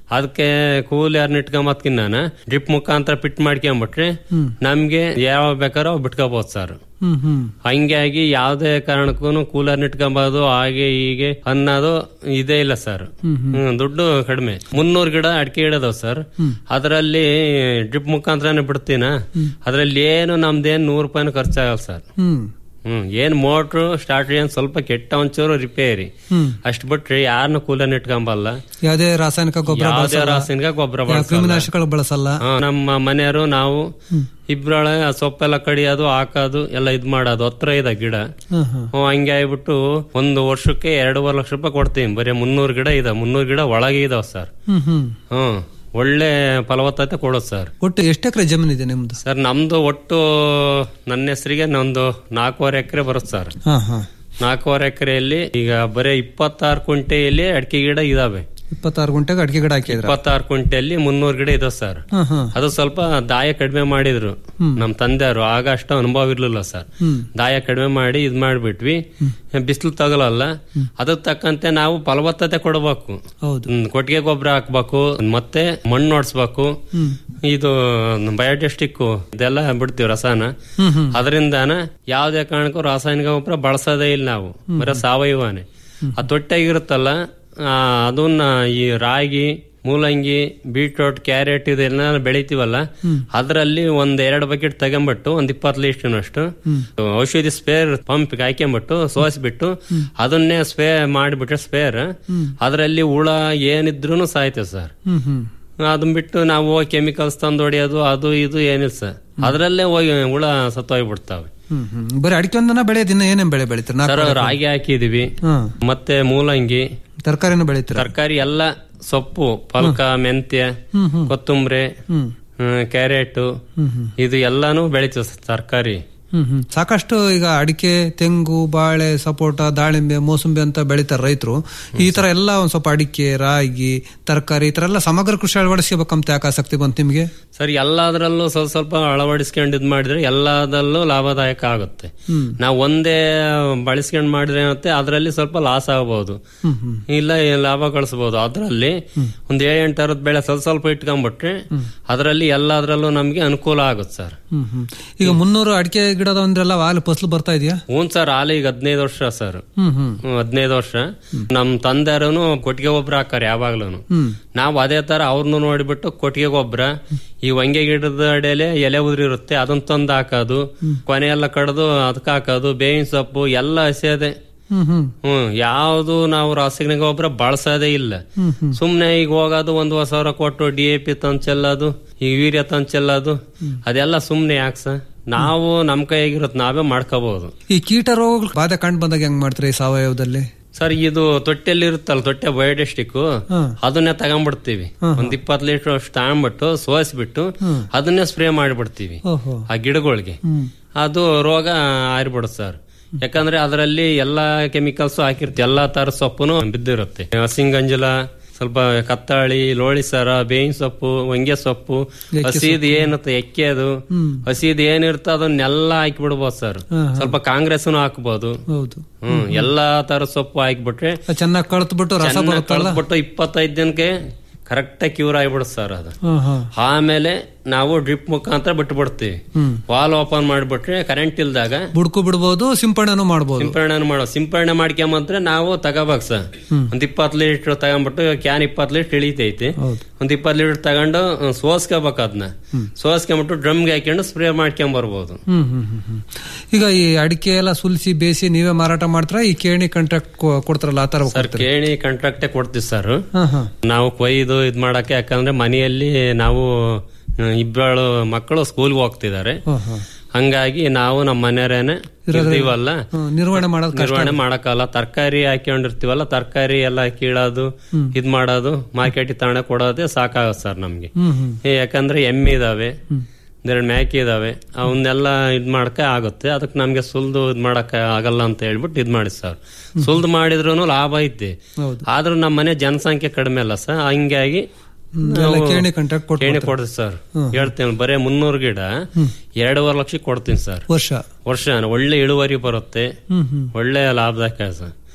ಅದಕ್ಕೆ ಕೂಲಿ ಯಾರನ್ನ ಇಟ್ಕೊಂಬತ್ಕಿನ್ನ ಡ್ರಿಪ್ ಮುಖಾಂತರ ಪಿಟ್ ಮಾಡ್ಕೊಂಬಿಟ್ರೆ ಹ್ಮ್. ನಮ್ಗೆ ಯಾವ ಬೇಕಾರೋ ಅವ್ ಬಿಟ್ಕೋಬಹುದು ಸರ್ ಹ್ಮ್ ಹ್ಮ್ ಹಂಗಾಗಿ ಯಾವುದೇ ಕಾರಣಕ್ಕೂ ಕೂಲರ್ ಇಟ್ಕೊಂಬೋದು ಹಾಗೆ ಹೀಗೆ ಅನ್ನೋದು ಇದೇ ಇಲ್ಲ ಸರ್ ಹ್ಮ್ ಹ್ಮ್. ಹ್ಮ್, ದುಡ್ಡು ಕಡಿಮೆ ಮುನ್ನೂರು ಗಿಡ ಅಡಿಕೆ ಇಡದವ್ ಸರ್ ಹ್ಮ್. ಅದರಲ್ಲಿ ಡ್ರಿಪ್ ಮುಖಾಂತರನೇ ಬಿಡ್ತೀನ ಹ್ಮ್. ಅದ್ರಲ್ಲಿ ಏನು ನಮ್ದೇನ್ ನೂರು ರೂಪಾಯಿನೂ ಖರ್ಚಾಗಲ್ಲ ಸರ್ ಹ್ಮ್ ಹ್ಮ್ ಏನ್ ಮೋಟ್ರು ಸ್ಟಾರ್ಟ್ ಏನ್ ಸ್ವಲ್ಪ ಕೆಟ್ಟ ಒಂಚೂರು ರಿಪೇರಿ ಹ್ಮ್ ಅಷ್ಟ್ ಬಿಟ್ರೆ ಯಾರನ್ನು ಕೂಲರ್ ಇಟ್ಕೊಂಬಲ್ಲ ಯಾವುದೇ ರಾಸಾಯನಿಕ ಗೊಬ್ಬರ ಯಾವುದೇ ಬಳಸಲ್ಲ ರಾಸಾಯನಿಕ ಗೊಬ್ಬರ ಯಾವ ಬಳಸಲ್ಲ. ಕ್ರಿಮಿನಾಶಕಗಳು ಬಳಸಲ್ಲ ಹಾ, ನಮ್ಮ ಮನೆಯವರು ನಾವು ಇಬ್ರೊಳೆ ಸೊಪ್ಪೆಲ್ಲ ಕಡಿಯೋದು ಹಾಕೋದು ಎಲ್ಲ ಇದ್ ಮಾಡೋದು ಹತ್ರ ಇದೆ ಗಿಡ ಹ್ಮ್ ಹ್ಮ್ ಹ್ಮ್, ಹಂಗೆ ಆಗ್ಬಿಟ್ಟು ಒಂದು ವರ್ಷಕ್ಕೆ ಎರಡೂವರೆ ಲಕ್ಷ ರೂಪಾಯಿ ಕೊಡ್ತೀವಿ ಬರೀ ಮುನ್ನೂರು ಗಿಡ ಇದೆ ಮುನ್ನೂರು ಗಿಡ ಒಳಗೆ ಇದಾವ ಸರ್ ಹ್ಮ್ ಹ್ಮ್ ಹ್ಮ್ ಒಳ್ಳೆ ಫಲವತ್ತತೆ ಕೊಡೋದು ಸರ್ ಒಟ್ಟು ಎಷ್ಟು ಎಕರೆ ಜಮೀನಿದೆ ನಿಮ್ದು ಸರ್ ನಮ್ದು ಒಟ್ಟು ನನ್ನ ಹೆಸರಿಗೆ ಒಂದು ನಾಲ್ಕೂವರೆ ಎಕರೆ ಬರುತ್ತೆ ಸರ್ ಹಾ ಹಾ ನಾಲ್ಕೂವರೆ ಎಕರೆಯಲ್ಲಿ ಈಗ ಬರೀ ಇಪ್ಪತ್ತಾರು ಕುಂಟೆಯಲ್ಲಿ ಅಡಿಕೆ ಗಿಡ ಇದಾವೆ ಇಪ್ಪತ್ತಾರು ಗುಂಟೆಗೆ ಅಡಿಕೆ ಗಿಡ ಹಾಕಿದ್ರ ಇಪ್ಪತ್ತಾರು ಕುಂಟೆಯಲ್ಲಿ ಮುನ್ನೂರು ಗಿಡ ಇದಾವೆ ಸರ್ ಹಾ ಹಾ ಅದು ಸ್ವಲ್ಪ ದಾಯ ಕಡಿಮೆ ಮಾಡಿದ್ರು ಹ್ಮ್. ನಮ್ ತಂದೆಯವರು ಆಗ ಅಷ್ಟು ಅನುಭವ ಇರ್ಲಿಲ್ಲ ಸರ್ ಹ್ಮ್ ದಾಯ ಕಡಿಮೆ ಮಾಡಿ ಇದ್ ಮಾಡ್ಬಿಟ್ವಿ ಬಿಸಿಲು ತಗಲಲ್ಲ ಅದಕ್ಕೆ ತಕ್ಕಂತೆ ನಾವು ಫಲವತ್ತತೆ ಕೊಡಬೇಕು ಹೌದು ಹ್ಮ್, ಕೊಟ್ಟಿಗೆ ಗೊಬ್ಬರ ಹಾಕ್ಬೇಕು ಮತ್ತೆ ಮಣ್ಣು ನೋಡ್ಸ್ಬೇಕು ಹ್ಮ್ ಇದು ಬಯೋಟೆಸ್ಟಿಕ್ ಇದೆಲ್ಲ ಬಿಡ್ತೀವಿ ರಸಾನ ಹ್ಮ್ ಹ್ಮ್ ಅದರಿಂದಾನ ಯಾವುದೇ ಕಾರಣಕ್ಕೂ ರಾಸಾಯನಿಕ ಗೊಬ್ಬರ ಬಳಸೋದೇ ಇಲ್ಲ ನಾವು ಬರೀ ಸಾವಯವನೇ ಆ ತೊಟ್ಟಾಗಿರುತ್ತಲ್ಲ ಆ, ಅದನ್ನ ಈ ರಾಗಿ ಮೂಲಂಗಿ ಬೀಟ್ರೋಟ್ ಕ್ಯಾರೆಟ್ ಇದೆಲ್ಲ ಬೆಳಿತೀವಲ್ಲ ಅದರಲ್ಲಿ ಒಂದ್ ಎರಡು ಬಕೆಟ್ ತಗೊಂಬಿಟ್ಟು ಒಂದ್ ಇಪ್ಪತ್ತು ಲೀಟರ್ನಷ್ಟು ಔಷಧಿ ಸ್ಪೇರ್ ಪಂಪ್ ಹಾಕ್ಕೊಂಬಿಟ್ಟು ಸೋಸ್ಬಿಟ್ಟು ಅದನ್ನೇ ಸ್ಪ್ರೇ ಮಾಡಿಬಿಟ್ರೆ ಸ್ಪೇರ್ ಅದರಲ್ಲಿ ಹುಳ ಏನಿದ್ರು ಸಾಯ್ತದೆ ಸರ್ ಹ್ಮ್ ಹ್ಮ್ ಅದನ್ನ ಬಿಟ್ಟು ನಾವು ಕೆಮಿಕಲ್ಸ್ ತಂದು ಹೊಡಿಯೋದು ಅದು ಇದು ಏನಿಲ್ಲ ಸರ್ ಅದರಲ್ಲೇ ಹೋಗಿ ಹುಳ ಸತ್ತೋಗ್ಬಿಡ್ತಾವೆ ಹ್ಮ್ ಹ್ಮ್ ಬರೀ ಅಡಿಕೆ ಒಂದನ್ನ ಬೆಳೆಯೋದು ಇನ್ನ ಏನೇನ್ ಬೆಳೆ ಬೆಳಿತೀರ ಸರ್ ರಾಗಿ ಹಾಕಿದೀವಿ ಹ್ಮ್ ಮತ್ತೆ ಮೂಲಂಗಿ ತರಕಾರಿನೂ ಬೆಳಿತೀರ ತರಕಾರಿ ಎಲ್ಲ ಸೊಪ್ಪು ಪಲ್ಕ ಮೆಂತ್ಯ ಹ್ಮ್ ಹ್ಮ್ ಕೊತ್ತಂಬರಿ ಹ್ಮ್ ಕ್ಯಾರೆಟ್ ಹ್ಮ್ ಹ್ಮ್ ಇದು ಎಲ್ಲಾನು ಬೆಳಿತೀವಿ ತರಕಾರಿ ಹ್ಮ್ ಹ್ಮ್ ಸಾಕಷ್ಟು ಈಗ ಅಡಿಕೆ ತೆಂಗು ಬಾಳೆ ಸಪೋಟ ದಾಳಿಂಬೆ ಮೋಸಂಬಿ ಅಂತ ಬೆಳಿತಾರೆ ರೈತರು ಈ ತರ ಎಲ್ಲ ಒಂದ್ ಸ್ವಲ್ಪ ಅಡಿಕೆ ರಾಗಿ ತರಕಾರಿ ಈ ತರ ಎಲ್ಲ ಸಮಗ್ರ ಕೃಷಿ ಅಳವಡಿಸ್ಕೋಬೇಕಂತ ಯಾಕೆ ಆಸಕ್ತಿ ಬಂತು ನಿಮ್ಗೆ ಸರ್ ಎಲ್ಲದರಲ್ಲೂ ಸ್ವಲ್ಪ ಸ್ವಲ್ಪ ಅಳವಡಿಸ್ಕೊಂಡು ಇದ್ ಮಾಡಿದ್ರೆ ಎಲ್ಲದರಲ್ಲೂ ಲಾಭದಾಯಕ ಆಗುತ್ತೆ ಹ್ಮ್ ನಾವು ಒಂದೇ ಬಳಸ್ಕೊಂಡು ಮಾಡಿದ್ರೆ ಏನಾಗುತ್ತೆ ಅದರಲ್ಲಿ ಸ್ವಲ್ಪ ಲಾಸ್ ಆಗಬಹುದು ಹ್ಮ್ ಹ್ಮ್ ಇಲ್ಲ ಈ ಲಾಭ ಗಳಿಸಬಹುದು ಅದರಲ್ಲಿ ಒಂದ್ ಏಳು ಎಂಟು ಅರವತ್ತು ಬೆಳೆ ಸ್ವಲ್ಪ ಸ್ವಲ್ಪ ಇಟ್ಕೊಂಡ್ಬಿಟ್ರೆ ಅದರಲ್ಲಿ ಎಲ್ಲದರಲ್ಲೂ ನಮ್ಗೆ ಅನುಕೂಲ ಆಗುತ್ತೆ ಸರ್ ಹ್ಮ್ ಹ್ಮ್ ಈಗ ಮುನ್ನೂರು ಅಡಿಕೆ ಗಿಡದ ಅಂದ್ರೆಲ್ಲ ಹಾಲು ಫಸಲು ಬರ್ತಾ ಇದೆಯಾ ಹ್ಞೂ ಸರ್ ಹಾಲು ಈಗ ಹದಿನೈದು ವರ್ಷ ಸರ್ ಹ್ಮ್ ಹ್ಮ್ ಹದಿನೈದು ವರ್ಷ ನಮ್ ತಂದೆಯವರು ಕೊಟ್ಟಿಗೆ ಗೊಬ್ಬರ ಹಾಕಾರ ಯಾವಾಗ್ಲೂ ಹ್ಮ್ ನಾವು ಅದೇ ತರ ಅವ್ರನ್ನು ನೋಡಿಬಿಟ್ಟು ಕೊಟ್ಟಿಗೆ ಗೊಬ್ಬರ ಈ ಹೊಂಗೆ ಗಿಡದ ಅಡಿಯಲ್ಲಿ ಎಲೆ ಉದುರಿರುತ್ತೆ ಅದನ್ನ ತಂದು ಹಾಕೋದು ಕೊನೆ ಎಲ್ಲ ಕಡ್ದು ಅದಕ್ಕೆ ಹಾಕೋದು ಬೇವಿನ ಸೊಪ್ಪು ಎಲ್ಲ ಹಸಿಯದೆ ಹ್ಮ್ ಹ್ಮ್ ಹ್ಮ್ ಯಾವುದು ನಾವು ರಾಸಾಯನಿಕ ಗೊಬ್ಬರ ಬಳಸೋದೇ ಇಲ್ಲ ಹ್ಮ್ ಹ್ಮ್ ಸುಮ್ನೆ ಈಗ ಹೋಗೋದು ಒಂದೂವರೆ ಸಾವಿರ ಕೊಟ್ಟು ಡಿ ಎ ಪಿ ತಂದು ಚೆಲ್ಲೋದು ಈ ವೀರ್ಯ ತಂದು ಚೆಲ್ಲೋದು ಅದೆಲ್ಲ ಸುಮ್ನೆ ಯಾಕೆ ಸರ್ ನಾವು ನಮ್ ಕೈಯಾಗಿರುತ್ತೆ ನಾವೇ ಮಾಡ್ಕೋಬಹುದು ಈ ಕೀಟ ರೋಗಗಳು ಬಾಧೆ ಕಂಡು ಬಂದಾಗ ಹೆಂಗ್ ಮಾಡ್ತೀರಿ ಈ ಸಾವಯವದಲ್ಲಿ ಸರ್ ಇದು ತೊಟ್ಟೆಯಲ್ಲಿ ಇರುತ್ತಲ್ಲ ತೊಟ್ಟೆ ಬಯೋಡಿಸ್ಟಿಕ್ ಹಾ. ಅದನ್ನೇ ತಗೊಂಡ್ಬಿಡ್ತೀವಿ ಹಾ, ಹಾ. ಒಂದ್ ಇಪ್ಪತ್ತು ಲೀಟರ್ ಅಷ್ಟು ತಗೊಂಡ್ಬಿಟ್ಟು ಸೋಸ್ಬಿಟ್ಟು ಹ್ಮ್. ಅದನ್ನೇ ಸ್ಪ್ರೇ ಮಾಡಿಬಿಡ್ತೀವಿ ಓಹೋ ಆ ಗಿಡಗಳಿಗೆ ಹ್ಮ್ ಅದು ರೋಗ ಆರಿಬಿಡುತ್ತೆ ಸರ್ ಯಾಕಂದ್ರೆ ಅದರಲ್ಲಿ ಎಲ್ಲಾ ಕೆಮಿಕಲ್ಸ್ ಹಾಕಿರುತ್ತೆ ಎಲ್ಲಾ ತರ ಸೊಪ್ಪುನು ಬಿದ್ದಿರುತ್ತೆ ಹಸಿಂಗಂಜಲ ಸ್ವಲ್ಪ ಕತ್ತಾಳಿ ಲೋಳಿಸರ ಬೇವಿನ ಸೊಪ್ಪು ಹೊಂಗೆ ಸೊಪ್ಪು ಎಕ್ಕೆ ಹಸಿದ್ ಏನಿರುತ್ತೆ ಎಕ್ಕೆದು ಹ್ಮ್. ಹಸಿದ್ ಏನಿರುತ್ತೆ ಅದನ್ನೆಲ್ಲ ಹಾಕಿ ಬಿಡ್ಬೋದು ಸರ್ ಹಾ, ಹಾ. ಸ್ವಲ್ಪ ಕಾಂಗ್ರೆಸ್ನು ಹಾಕ್ಬೋದು ಹೌದು ಹ್ಮ್ ಎಲ್ಲಾ ತರ ಸೊಪ್ಪು ಹಾಕ್ಬಿಟ್ರೆ ಚೆನ್ನಾಗಿ ಕಳ್ತ್ಬಿಟ್ಟು ರಸ ಚೆನ್ನಾಗ್ ಬರುತ್ತಲ್ಲ ಕಳ್ದ್ಬಿಟ್ಟು ಇಪ್ಪತ್ತೈದು ದಿನಕ್ಕೆ ಕರೆಕ್ಟ್ ಕ್ಯೂರ್ ಆಗಿಬಿಡುತ್ತೆ ಸರ್ ಅದು ಹಾ ಹಾ ಆಮೇಲೆ ನಾವು ಡ್ರಿಪ್ ಮುಖಾಂತರ ಬಿಟ್ಟು ಬಿಡ್ತೀವಿ ಹ್ಮ್ ವಾಲ್ ಓಪನ್ ಮಾಡಿಬಿಟ್ರೆ ಕರೆಂಟ್ ಇಲ್ದಾಗ ಬುಡ್ಕು ಬಿಡ್ಬೋದು ಸಿಂಪಡಣೆನೂ ಮಾಡ್ಬೋದು ಸಿಂಪರಣೆ ಮಾಡೋ ಸಿಂಪರಣೆ ಮಾಡ್ಕೊಂಬಂದ್ರೆ ನಾವು ತಗೋಬೇಕು ಸರ್ ಹ್ಮ್. ಒಂದ್ ಇಪ್ಪತ್ತು ಲೀಟರ್ ತಗೊಂಡ್ಬಿಟ್ಟು ಕ್ಯಾನ್ ಇಪ್ಪತ್ತು ಲೀಟರ್ ಇಳಿತೈತಿ ಹೌದು ಒಂದ್ ಇಪ್ಪತ್ತು ಲೀಟರ್ ತಗೊಂಡು ಅಹ್, ಸೋಸ್ಕೋಬೇಕು ಅದನ್ನ ಸೋಸ್ಕೊಂಬಿಟ್ಟು ಡ್ರಮ್ಗೆ ಹಾಕೊಂಡು ಸ್ಪ್ರೇ ಮಾಡ್ಕೊಂಡ್ ಬರ್ಬೋದು ಹ್ಮ್ ಹ್ಮ್ ಹ್ಮ್ ಹ್ಮ್. ಈಗ ಈ ಅಡಿಕೆ ಎಲ್ಲ ಸುಲಿಸಿ ಬೇಯಿಸಿ ನೀವೇ ಮಾರಾಟ ಮಾಡ್ತಾರ ಈ ಕೇಣಿ ಕಾಂಟ್ರಾಕ್ಟ್ ಕೊಡ್ತಾರಲ್ಲ ಆ ತರ ಸರ್ ಕೇಣಿ ಕಾಂಟ್ರಾಕ್ಟೇ ಕೊಡ್ತೀವಿ ಸರ್ ಹಾ ಹಾ ನಾವು ಕೊಯ್ದು ಇದ್ ಮಾಡಕ್ಕೆ ಯಾಕಂದ್ರೆ ಮನೆಯಲ್ಲಿ ನಾವು ಅಹ್, ಇಬ್ಬರು ಮಕ್ಕಳು ಸ್ಕೂಲ್ಗೆ ಹೋಗ್ತಿದ್ದಾರೆ ಹಾ, ಹಾ. ಹಂಗಾಗಿ ನಾವು ನಮ್ಮ ಮನೆಯವರೇನೆ ಇರ್ತೀವಲ್ಲ ಹ್ಮ್, ನಿರ್ವಹಣೆ ಮಾಡೋದು ಕಷ್ಟ ನಿರ್ವಹಣೆ ಮಾಡಕ್ಕಲ್ಲ ತರಕಾರಿ ಹಾಕೊಂಡಿರ್ತೀವಲ್ಲ ತರಕಾರಿ ಎಲ್ಲ ಕೀಳೋದು ಹ್ಮ್. ಇದ್ ಮಾಡೋದು ಮಾರ್ಕೆಟ್ ತಗೊಂಡ ಕೊಡೋದೇ ಸಾಕಾಗತ್ತೆ ಸರ್ ನಮ್ಗೆ ಹ್ಮ್ ಹ್ಮ್ ಏ, ಯಾಕಂದ್ರೆ ಎಮ್ಮೆ ಇದಾವೆ ಒಂದೆರಡು ಮೇಕೆ ಇದಾವೆ ಅವನ್ನೆಲ್ಲ ಇದ್ ಮಾಡಕ್ಕೆ ಆಗುತ್ತೆ ಅದಕ್ಕೆ ನಮ್ಗೆ ಸುಲ್ದು ಇದ್ ಮಾಡಕ್ಕೆ ಆಗಲ್ಲ ಅಂತ ಹೇಳ್ಬಿಟ್ಟು ಇದ್ ಮಾಡಿ ಸರ್ ಸುಲ್ದು ಮಾಡಿದ್ರು ಲಾಭ ಐತಿ ಹೌದು ಆದ್ರೂ ನಮ್ಮ ಮನೆ ಜನಸಂಖ್ಯೆ ಕಡಿಮೆ ಅಲ್ಲ ಸರ್ ಹಂಗಾಗಿ ಎಲ್ಲ ನಾವು ಕೇಣಿ ಕಾಂಟ್ರಾಕ್ಟ್ ಕೊಟ್ಟು ಕೇಣಿ ಕೊಡ್ತೀವಿ ಸರ್ ಹ್ಮ್. ಹೇಳ್ತೇನೆ ಬರೇ ಮುನ್ನೂರು ಗಿಡ ಹ್ಮ್. ಎರಡೂವರೆ ಲಕ್ಷ ಕೊಡ್ತೀನಿ ಸರ್ ವರ್ಷ ವರ್ಷ ಒಳ್ಳೆ ಇಳುವರಿ ಬರುತ್ತೆ ಹ್ಮ್ ಹ್ಮ್ ಒಳ್ಳೆ ಲಾಭದಾಯಕ ಸರ್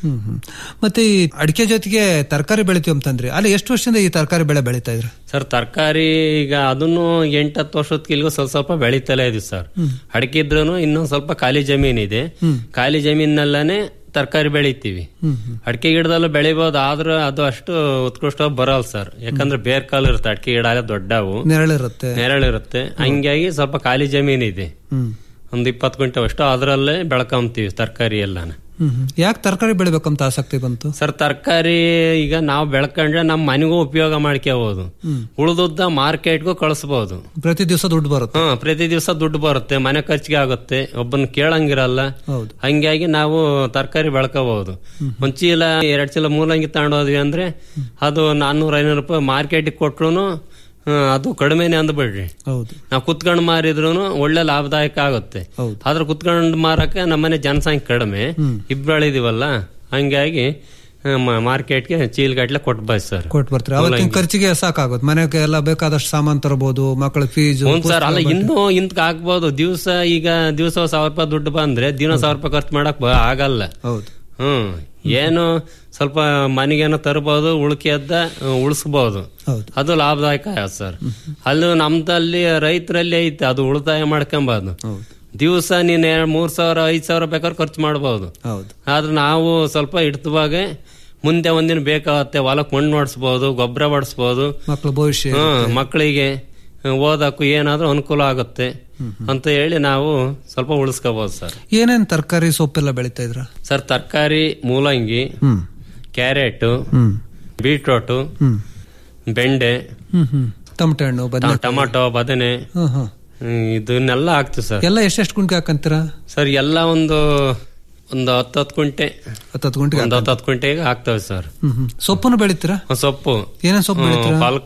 ಹ್ಮ್ ಹ್ಮ್ ಮತ್ತೆ ಈ ಅಡಿಕೆ ಜೊತೆಗೆ ತರಕಾರಿ ಬೆಳಿತೀವಿ ಅಂತಂದ್ರಿ ಅಲ್ಲಿ ಎಷ್ಟು ವರ್ಷದಿಂದ ಈ ತರಕಾರಿ ಬೆಳೆ ಬೆಳೀತಾ ಇದ್ರಿ ಸರ್ ತರಕಾರಿ ಈಗ ಅದನ್ನು ಎಂಟತ್ತು ವರ್ಷದಕ್ಕಿಲ್ಗೂ ಸ್ವಲ್ಪ ಸ್ವಲ್ಪ ಬೆಳೀತಲೇ ಇದೆ ಸರ್ ಹ್ಮ್. ಅಡಿಕೆ ಇದ್ರೂ ಇನ್ನೊಂದ್ ಸ್ವಲ್ಪ ಖಾಲಿ ಜಮೀನಿದೆ ಹ್ಮ್. ಖಾಲಿ ಜಮೀನಲ್ಲಾನೆ ತರಕಾರಿ ಬೆಳಿತೀವಿ ಹ್ಮ್ ಹ್ಮ್ ಅಡಿಕೆ ಗಿಡದಲ್ಲೂ ಬೆಳಿಬಹುದು ಆದ್ರೆ ಅದು ಅಷ್ಟು ಉತ್ಕೃಷ್ಟವಾಗಿ ಬರಲ್ಲ ಸರ್ ಯಾಕಂದ್ರೆ ಬೇರ್ ಕಾಲು ಇರುತ್ತೆ ಅಡಿಕೆ ಗಿಡ ಎಲ್ಲ ದೊಡ್ಡವು ನೆರಳಿರುತ್ತೆ ನೆರಳಿರುತ್ತೆ ಹಂಗಾಗಿ ಸ್ವಲ್ಪ ಖಾಲಿ ಜಮೀನಿದೆ ಹ್ಮ್ ಒಂದ್ ಇಪ್ಪತ್ತು ಕ್ವಿಂಟಲ್ ಅಷ್ಟು ಅದರಲ್ಲೇ ಬೆಳ್ಕೊಂತೀವಿ ತರಕಾರಿ ಎಲ್ಲಾನ ಹ್ಮ್ ಹ್ಮ್ ಯಾಕೆ ತರಕಾರಿ ಬೆಳಿಬೇಕಂತ ಆಸಕ್ತಿ ಬಂತು ಸರ್ ತರಕಾರಿ ಈಗ ನಾವು ಬೆಳ್ಕೊಂಡ್ರೆ ನಮ್ಮ ಮನೆಗೂ ಉಪಯೋಗ ಮಾಡ್ಕೋಬಹುದು ಹ್ಮ್ ಉಳಿದುದ್ದ ಮಾರ್ಕೆಟ್ಗೂ ಕಳಿಸಬಹುದು ಪ್ರತಿ ದಿವಸ ದುಡ್ಡು ಬರುತ್ತೆ ಹಾ ಪ್ರತಿ ದಿವಸ ದುಡ್ಡು ಬರುತ್ತೆ ಮನೆ ಖರ್ಚಿಗೆ ಆಗುತ್ತೆ ಒಬ್ಬನ್ ಕೇಳಂಗಿರಲ್ಲ ಹೌದು ಹಂಗಾಗಿ ನಾವು ತರಕಾರಿ ಬೆಳ್ಕೋಬಹುದು ಒಂದ್ ಚೀಲ ಎರಡ್ ಚೀಲ ಮೂಲಂಗಿ ತಗೊಂಡೋದ್ವಿ ಅಂದ್ರೆ ಅದು ನಾನ್ನೂರ ಐನೂರು ರೂಪಾಯಿ ಮಾರ್ಕೆಟಿಗೆ ಕೊಟ್ರು ಅದು ಕಡಿಮೆನೆ ಅಂದ್ಬಿಡ್ರಿ ಹೌದು ನಾವು ಕುತ್ಕೊಂಡು ಮಾರಿದ್ರು ಒಳ್ಳೆ ಲಾಭದಾಯಕ ಆಗುತ್ತೆ ಹೌದು. ಆದ್ರೆ ಕುತ್ಕೊಂಡು ಮಾರಕ್ಕೆ ನಮ್ಮನೆ ಜನಸಂಖ್ಯೆ ಕಡಿಮೆ ಹ್ಮ್. ಇಬ್ಬಳಿದೀವಲ್ಲ ಹಂಗಾಗಿ ಮಾರ್ಕೆಟ್ಗೆ ಚೀಲ್ಗಟ್ಲೆ ಕೊಟ್ಬೋದು ಸರ್ ಕೊಟ್ಟು ಬರ್ತೀರಿ ಅವತ್ತಿನ ಖರ್ಚಿಗೆ ಸಾಕಾಗುತ್ತೆ ಮನೆಗೆ ಎಲ್ಲ ಬೇಕಾದಷ್ಟು ಸಾಮಾನ್ ತರಬಹುದು ಮಕ್ಕಳ ಫೀಸು ಹ್ಞೂ ಸರ್ ಅಲ್ಲ ಇನ್ನೂ ಇಂತ ಹಾಕ್ಬೋದು ದಿವಸ ಈಗ ದಿವಸ ಸಾವಿರ ರೂಪಾಯಿ ದುಡ್ಡು ಬಂದ್ರೆ ದಿನ ಸಾವಿರ ರೂಪಾಯಿ ಖರ್ಚು ಮಾಡಕ್ ಬ- ಆಗಲ್ಲ ಹೌದು ಹ್ಮ್ ಏನು ಸ್ವಲ್ಪ ಮನೆಗೇನೋ ತರಬಹುದು ಉಳ್ಕೆದ್ದ ಉಳಿಸ್ಬೋದು ಹೌದು. ಅದು ಲಾಭದಾಯಕ ಆಗುತ್ತೆ ಸರ್ ಅಲ್ಲಿ ನಮ್ದಲ್ಲಿ ರೈತರಲ್ಲಿ ಐತೆ ಅದು ಉಳಿತಾಯ ಮಾಡ್ಕೊಂಬಾರ್ದು ದಿವಸ ನೀನ್ ಎರಡ್ ಮೂರ್ ಸಾವಿರ ಐದ್ ಸಾವಿರ ಬೇಕಾದ್ರೆ ಖರ್ಚು ಮಾಡಬಹುದು ಹೌದು ಆದ್ರೆ ನಾವು ಸ್ವಲ್ಪ ಇಡ್ತುವಾಗ ಮುಂದೆ ಒಂದಿನ ಬೇಕಾಗತ್ತೆ ಹೊಲಕ್ ಮಣ್ಣು ಹೊಡ್ಸ್ಬೋದು ಗೊಬ್ಬರ ಹೊಡ್ಸ್ಬೋದು ಮಕ್ಕಳ ಭವಿಷ್ಯ ಹ್ಮ್ ಮಕ್ಕಳಿಗೆ ಓದಕ್ಕೂ ಏನಾದ್ರೂ ಅನುಕೂಲ ಆಗುತ್ತೆ ಅಂತ ಹೇಳಿ ನಾವು ಸ್ವಲ್ಪ ಉಳಿಸ್ಕೋಬಹುದು ಸರ್ ಏನೇನ್ ತರಕಾರಿ ಸೊಪ್ಪೆಲ್ಲ ಬೆಳಿತಾ ಇದ್ರ ಸರ್ ತರಕಾರಿ ಮೂಲಂಗಿ ಹ್ಮ್ ಕ್ಯಾರೆಟ್ ಹ್ಮ್ ಬೀಟ್ರೋಟು ಹ್ಮ್ ಬೆಂಡೆ ಹ್ಮ್ ಹ್ಮ್ ಟಮಟೆ ಹಣ್ಣು ಟ- ಬದನೆ ಟೊಮಾಟೊ ಬದನೆ ಹ್ಮ್ ಹ್ಮ್ ಹ್ಮ್, ಇದನ್ನೆಲ್ಲ ಹಾಕ್ತಿವಿ ಸರ್ ಎಲ್ಲ ಎಷ್ಟೆಷ್ಟು ಗುಂಟೆ ಹಾಕಂತೀರ ಸರ್ ಎಲ್ಲ ಒಂದು ಒಂದು ಹತ್ತು ಹತ್ತು ಕುಂಟೆ ಹತ್ತತ್ತು ಗುಂಟೆಗೆ ಒಂದು ಹತ್ತು ಹತ್ತು ಕುಂಟೆಗೆ ಹಾಕ್ತವೆ ಸರ್ ಹ್ಮ್ ಹ್ಮ್ ಸೊಪ್ಪನ್ನು ಬೆಳಿತೀರಾ ಸೊಪ್ಪು ಏನೇನ್ ಸೊಪ್ಪು ಹ್ಮ್, ಬೆಳಿತೀರಾ ಪಾಲಕ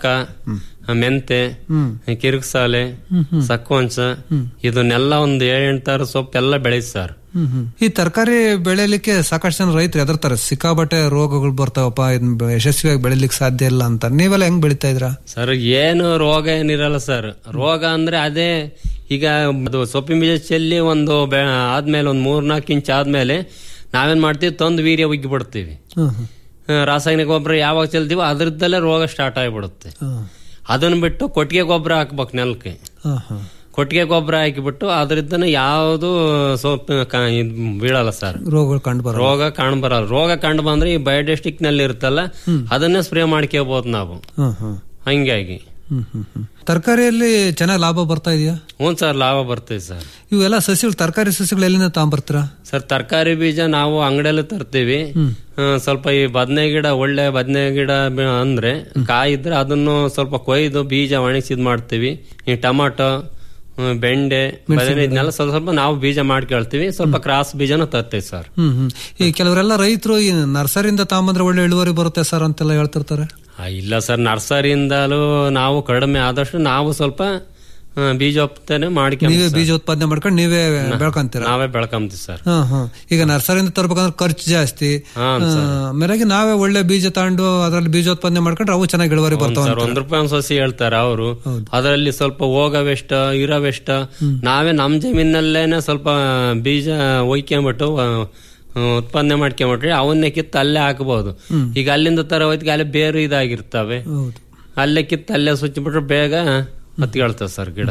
ಮೆಂತೆ ಹ್ಮ್ ಕಿರಿಕ್ಸಾಲೆ ಹ್ಮ್ ಹ್ಮ್ ಸಕ್ಕೊಂಚ ಹ್ಮ್. ಇದನ್ನೆಲ್ಲ ಒಂದು ಏಳೆಂಟು ತರ ಸೊಪ್ಪೆಲ್ಲ ಬೆಳೆಯುತ್ತೆ ಸರ್ ಹ್ಮ್ ಹ್ಮ್ ಈ ತರಕಾರಿ ಬೆಳೆಯಲಿಕ್ಕೆ ಸಾಕಷ್ಟು ಜನ ರೈತರು ಎದರ್ತಾರೆ ಸಿಕ್ಕಾಬಟ್ಟೆ ರೋಗಗಳು ಬರ್ತಾವಪ್ಪ ಇದನ್ನ ಬೆ- ಯಶಸ್ವಿಯಾಗಿ ಬೆಳಿಲಿಕ್ಕೆ ಸಾಧ್ಯ ಇಲ್ಲ ಅಂತ ನೀವೆಲ್ಲ ಹೆಂಗ್ ಬೆಳಿತಾ ಇದ್ರ ಸರ್ ಏನು ರೋಗ ಏನಿರಲ್ಲ ಸರ್ ರೋಗ ಅಂದ್ರೆ ಅದೇ ಈಗ ಅದು ಸೊಪ್ಪಿನ ಬೀಜ ಚೆಲ್ಲಿ ಒಂದು ಬೆ- ಆದ್ಮೇಲೆ ಒಂದು ಮೂರ್ನಾಲ್ಕು ಇಂಚ್ ಆದ್ಮೇಲೆ ನಾವೇನ್ ಮಾಡ್ತೀವಿ ತಂದು ವೀರ್ಯ ಉಗ್ಗಿ ಬಿಡ್ತೀವಿ ಹ್ಮ್ ಹ್ಮ್ ಆ, ರಾಸಾಯನಿಕ ಗೊಬ್ಬರ ಯಾವಾಗ ಚೆಲ್ತೀವೋ ಅದ್ರದ್ದಲ್ಲೇ ರೋಗ ಸ್ಟಾರ್ಟ್ ಆಗಿಬಿಡುತ್ತೆ ಹ್ಮ್. ಅದನ್ನ ಬಿಟ್ಟು ಕೊಟ್ಟಿಗೆ ಗೊಬ್ಬರ ಹಾಕ್ಬೇಕು ನೆಲಕ್ಕೆ ಹ್ಮ್ ಹ್ಮ್ ಕೊಟ್ಟಿಗೆ ಗೊಬ್ಬರ ಹಾಕಿಬಿಟ್ಟು ಅದ್ರದ್ದನ್ನ ಯಾವುದು ಸೊಪ್ಪು ಕ- ಇದ್ ಬೀಳಲ್ಲ ಸರ್ ರೋಗಗಳು ಕಂಡು ಬರೋ ರೋಗ ಕಾಣ್ ಬರಲ್ಲ ರೋಗ ಕಂಡು ಬಂದ್ರೆ ಈ ಬಯೋಡಿಸ್ಟಿಕ್ ನಲ್ಲಿ ಇರುತ್ತಲ್ಲ ಅದನ್ನೇ ಸ್ಪ್ರೇ ಮಾಡ್ಕೋಬಹುದು ನಾವು ಹ್ಮ್ ಹ್ಮ್ ಹಂಗಾಗಿ ಹ್ಮ್ ಹ್ಮ್ ಹ್ಮ್ ತರಕಾರಿಯಲ್ಲಿ ಚೆನ್ನಾಗಿ ಲಾಭ ಬರ್ತಾ ಇದೆಯಾ ಹ್ಞೂ ಸರ್ ಲಾಭ ಬರ್ತದೆ ಸರ್ ಇವೆಲ್ಲ ಸಸಿಗಳು ತರಕಾರಿ ಸಸಿಗಳು ಎಲ್ಲಿಂದ ತಗೊಂಬರ್ತೀರಾ ಸರ್ ತರಕಾರಿ ಬೀಜ ನಾವು ಅಂಗಡಿಯಲ್ಲಿ ತರ್ತೀವಿ ಹ್ಮ್. ಆ, ಸ್ವಲ್ಪ ಈ ಬದನೆ ಗಿಡ ಒಳ್ಳೆ ಬದನೆ ಗಿಡ ಬೆ- ಅಂದ್ರೆ ಕಾಯಿ ಇದ್ರೆ ಅದನ್ನು ಸ್ವಲ್ಪ ಕೊಯ್ದು ಬೀಜ ಒಣಗಿಸಿದ್ ಮಾಡ್ತೀವಿ ಈ ಟೊಮಾಟೊ ಹ್ಮ್, ಬೆಂಡೆ ಬದನೆ ಇದನ್ನೆಲ್ಲ ಸ್ವಲ್ಪ ಸ್ವಲ್ಪ ನಾವು ಬೀಜ ಮಾಡ್ಕೊಳ್ತೀವಿ ಸ್ವಲ್ಪ ಕ್ರಾಸ್ ಬೀಜನೂ ತರ್ತೇವೆ ಸರ್ ಹ್ಮ್ ಹ್ಮ್ ಈ ಕೆಲವರೆಲ್ಲ ರೈತರು ಈ ನರ್ಸರಿಯಿಂದ ತಗೊಂಬಂದ್ರೆ ಒಳ್ಳೆ ಇಳುವರಿ ಬರುತ್ತೆ ಸರ್ ಅಂತೆಲ್ಲ ಹೇಳ್ತಿರ್ತಾರೆ ಆ, ಇಲ್ಲ ಸರ್ ನರ್ಸರಿಯಿಂದಲೂ ನಾವು ಕಡಿಮೆ ಆದಷ್ಟು ನಾವು ಸ್ವಲ್ಪ ಆ, ಬೀಜೋತ್ಪಾದನೆ ಮಾಡ್ಕೊಂಡ್ ನೀವೇ ಬೀಜ ಉತ್ಪಾದನೆ ಮಾಡ್ಕೊಂಡು ನೀವೇ ಬೆಳ್ಕೊಂತೀರ ನಾವೇ ಬೆಳ್ಕೊಂತೀವಿ ಸರ್ ಹಾ ಹಾ ಈಗ ನರ್ಸರಿಯಿಂದ ತರ್ಬೇಕಂದ್ರೆ ಖರ್ಚು ಜಾಸ್ತಿ ಹಾ, ಆ, ಮೇಲಾಗಿ ನಾವೇ ಒಳ್ಳೆ ಬೀಜ ತಗೊಂಡು ಅದ್ರಲ್ಲಿ ಬೀಜೋತ್ಪಾದನೆ ಮಾಡ್ಕೊಂಡ್ರೆ ಅವು ಚೆನ್ನಾಗಿ ಇಳುವರಿ ಬರ್ತಾವ ಸರ್ ಒಂದ್ ರೂಪಾಯಿ ಒಂದ್ ಸಸಿ ಹೇಳ್ತಾರೆ ಅವರು ಅದರಲ್ಲಿ ಸ್ವಲ್ಪ ಹೋಗವೆಷ್ಟ ಇರೋವೆಷ್ಟ ನಾವೇ ನಮ್ ಜಮೀನಲ್ಲೇನೆ ಸ್ವಲ್ಪ ಬೀಜ ಒಯ್ಕೊಂಬಿಟ್ಟು ಆ, ಉತ್ಪಾದನೆ ಮಾಡ್ಕೊಂಬಿಟ್ರೆ ಅವನ್ನೇ ಕಿತ್ತು ಅಲ್ಲೇ ಹಾಕಬಹುದು ಹ್ಮ್. ಈಗ ಅಲ್ಲಿಂದ ತರ ಹೋಯ್ತಿಗೆ ಅಲ್ಲೇ ಬೇರು ಇದಾಗಿರ್ತವೆ ಹೌದು ಅಲ್ಲೇ ಕಿತ್ತು ಅಲ್ಲೇ ಸುಚ್ಚಿಬಿಟ್ರೆ ಬೇಗ ಹತ್ಕೊಳ್ತವೆ ಸರ್ ಗಿಡ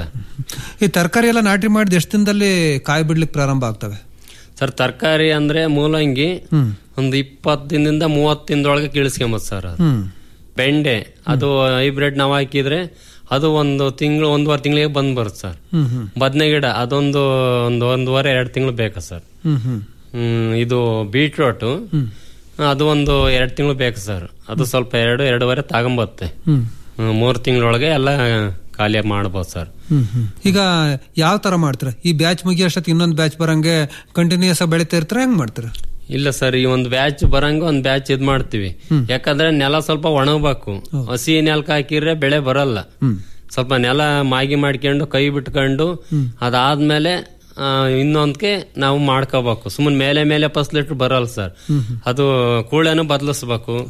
ಈ ತರಕಾರಿ ಎಲ್ಲ ನಾಟಿ ಮಾಡಿದ ಎಷ್ಟು ದಿನದಲ್ಲಿ ಕಾಯಿ ಬಿಡ್ಲಿಕ್ಕೆ ಪ್ರಾರಂಭ ಆಗ್ತವೆ ಸರ್ ತರಕಾರಿ ಅಂದ್ರೆ ಮೂಲಂಗಿ ಹ್ಮ್ ಒಂದು ಇಪ್ಪತ್ತು ದಿನದಿಂದ ಮೂವತ್ತು ದಿನದೊಳಗೆ ಕೀಳಿಸ್ಕೊಂಬತ್ ಸರ್ ಅದು ಹ್ಮ್ ಬೆಂಡೆ ಅದು ಹೈಬ್ರಿಡ್ ನಾವು ಹಾಕಿದ್ರೆ ಅದು ಒಂದು ತಿಂಗಳು ಒಂದೂವರೆ ತಿಂಗಳಿಗೆ ಬಂದ್ ಬರುತ್ತೆ ಸರ್ ಹ್ಮ್ ಹ್ಮ್ ಬದನೆ ಗಿಡ ಅದೊಂದು ಒಂದು ಒಂದೂವರೆ ಎರಡು ತಿಂಗಳು ಬೇಕಾ ಸರ್ ಹ್ಮ್ ಹ್ಮ್ ಹ್ಮ್ ಇದು ಬೀಟ್ರೋಟು ಹ್ಮ್ ಅದು ಒಂದು ಎರಡು ತಿಂಗಳು ಬೇಕು ಸರ್ ಅದು ಸ್ವಲ್ಪ ಎರಡು ಎರಡೂವರೆ ತಗೊಂಬತ್ತೆ ಹ್ಮ್ ಹ್ಮ್, ಮೂರು ತಿಂಗಳೊಳಗೆ ಎಲ್ಲ ಖಾಲಿ ಮಾಡ್ಬೋದು ಸರ್ ಹ್ಮ್ ಹ್ಮ್ ಈಗ ಯಾವ ತರ ಮಾಡ್ತೀರ ಈ ಬ್ಯಾಚ್ ಮುಗಿಯೋ ಅಷ್ಟೊತ್ತಿಗೆ ಇನ್ನೊಂದು ಬ್ಯಾಚ್ ಬರಂಗೆ ಕಂಟಿನ್ಯೂಸ್ ಆಗಿ ಬೆಳಿತಾ ಇರ್ತಾರ ಹೆಂಗ್ ಮಾಡ್ತೀರ ಇಲ್ಲ ಸರ್ ಈ ಒಂದು ಬ್ಯಾಚ್ ಬರಂಗ ಒಂದ್ ಬ್ಯಾಚ್ ಇದ್ ಮಾಡ್ತೀವಿ ಯಾಕಂದ್ರೆ ನೆಲ ಸ್ವಲ್ಪ ಒಣಗಬೇಕು ಹಸಿ ನೆಲಕ್ಕೆ ಹಾಕಿದ್ರೆ ಬೆಳೆ ಬರಲ್ಲ ಹ್ಮ್ ಸ್ವಲ್ಪ ನೆಲ ಮಾಗಿ ಮಾಡ್ಕೊಂಡು ಕೈ ಬಿಟ್ಕೊಂಡು ಅದಾದ್ಮೇಲೆ ಆ, ಇನ್ನೊಂದ್ಕೆ ನಾವು ಮಾಡ್ಕೋಬೇಕು ಸುಮ್ಮನೆ ಮೇಲೆ ಮೇಲೆ ಫಸ್ಲಿಟ್ರು ಬರಲ್ಲ ಸರ್ ಹ್ಮ್ ಅದು ಕೂಳೆನು ಬದಲಿಸ್ಬೇಕು ಹೌದು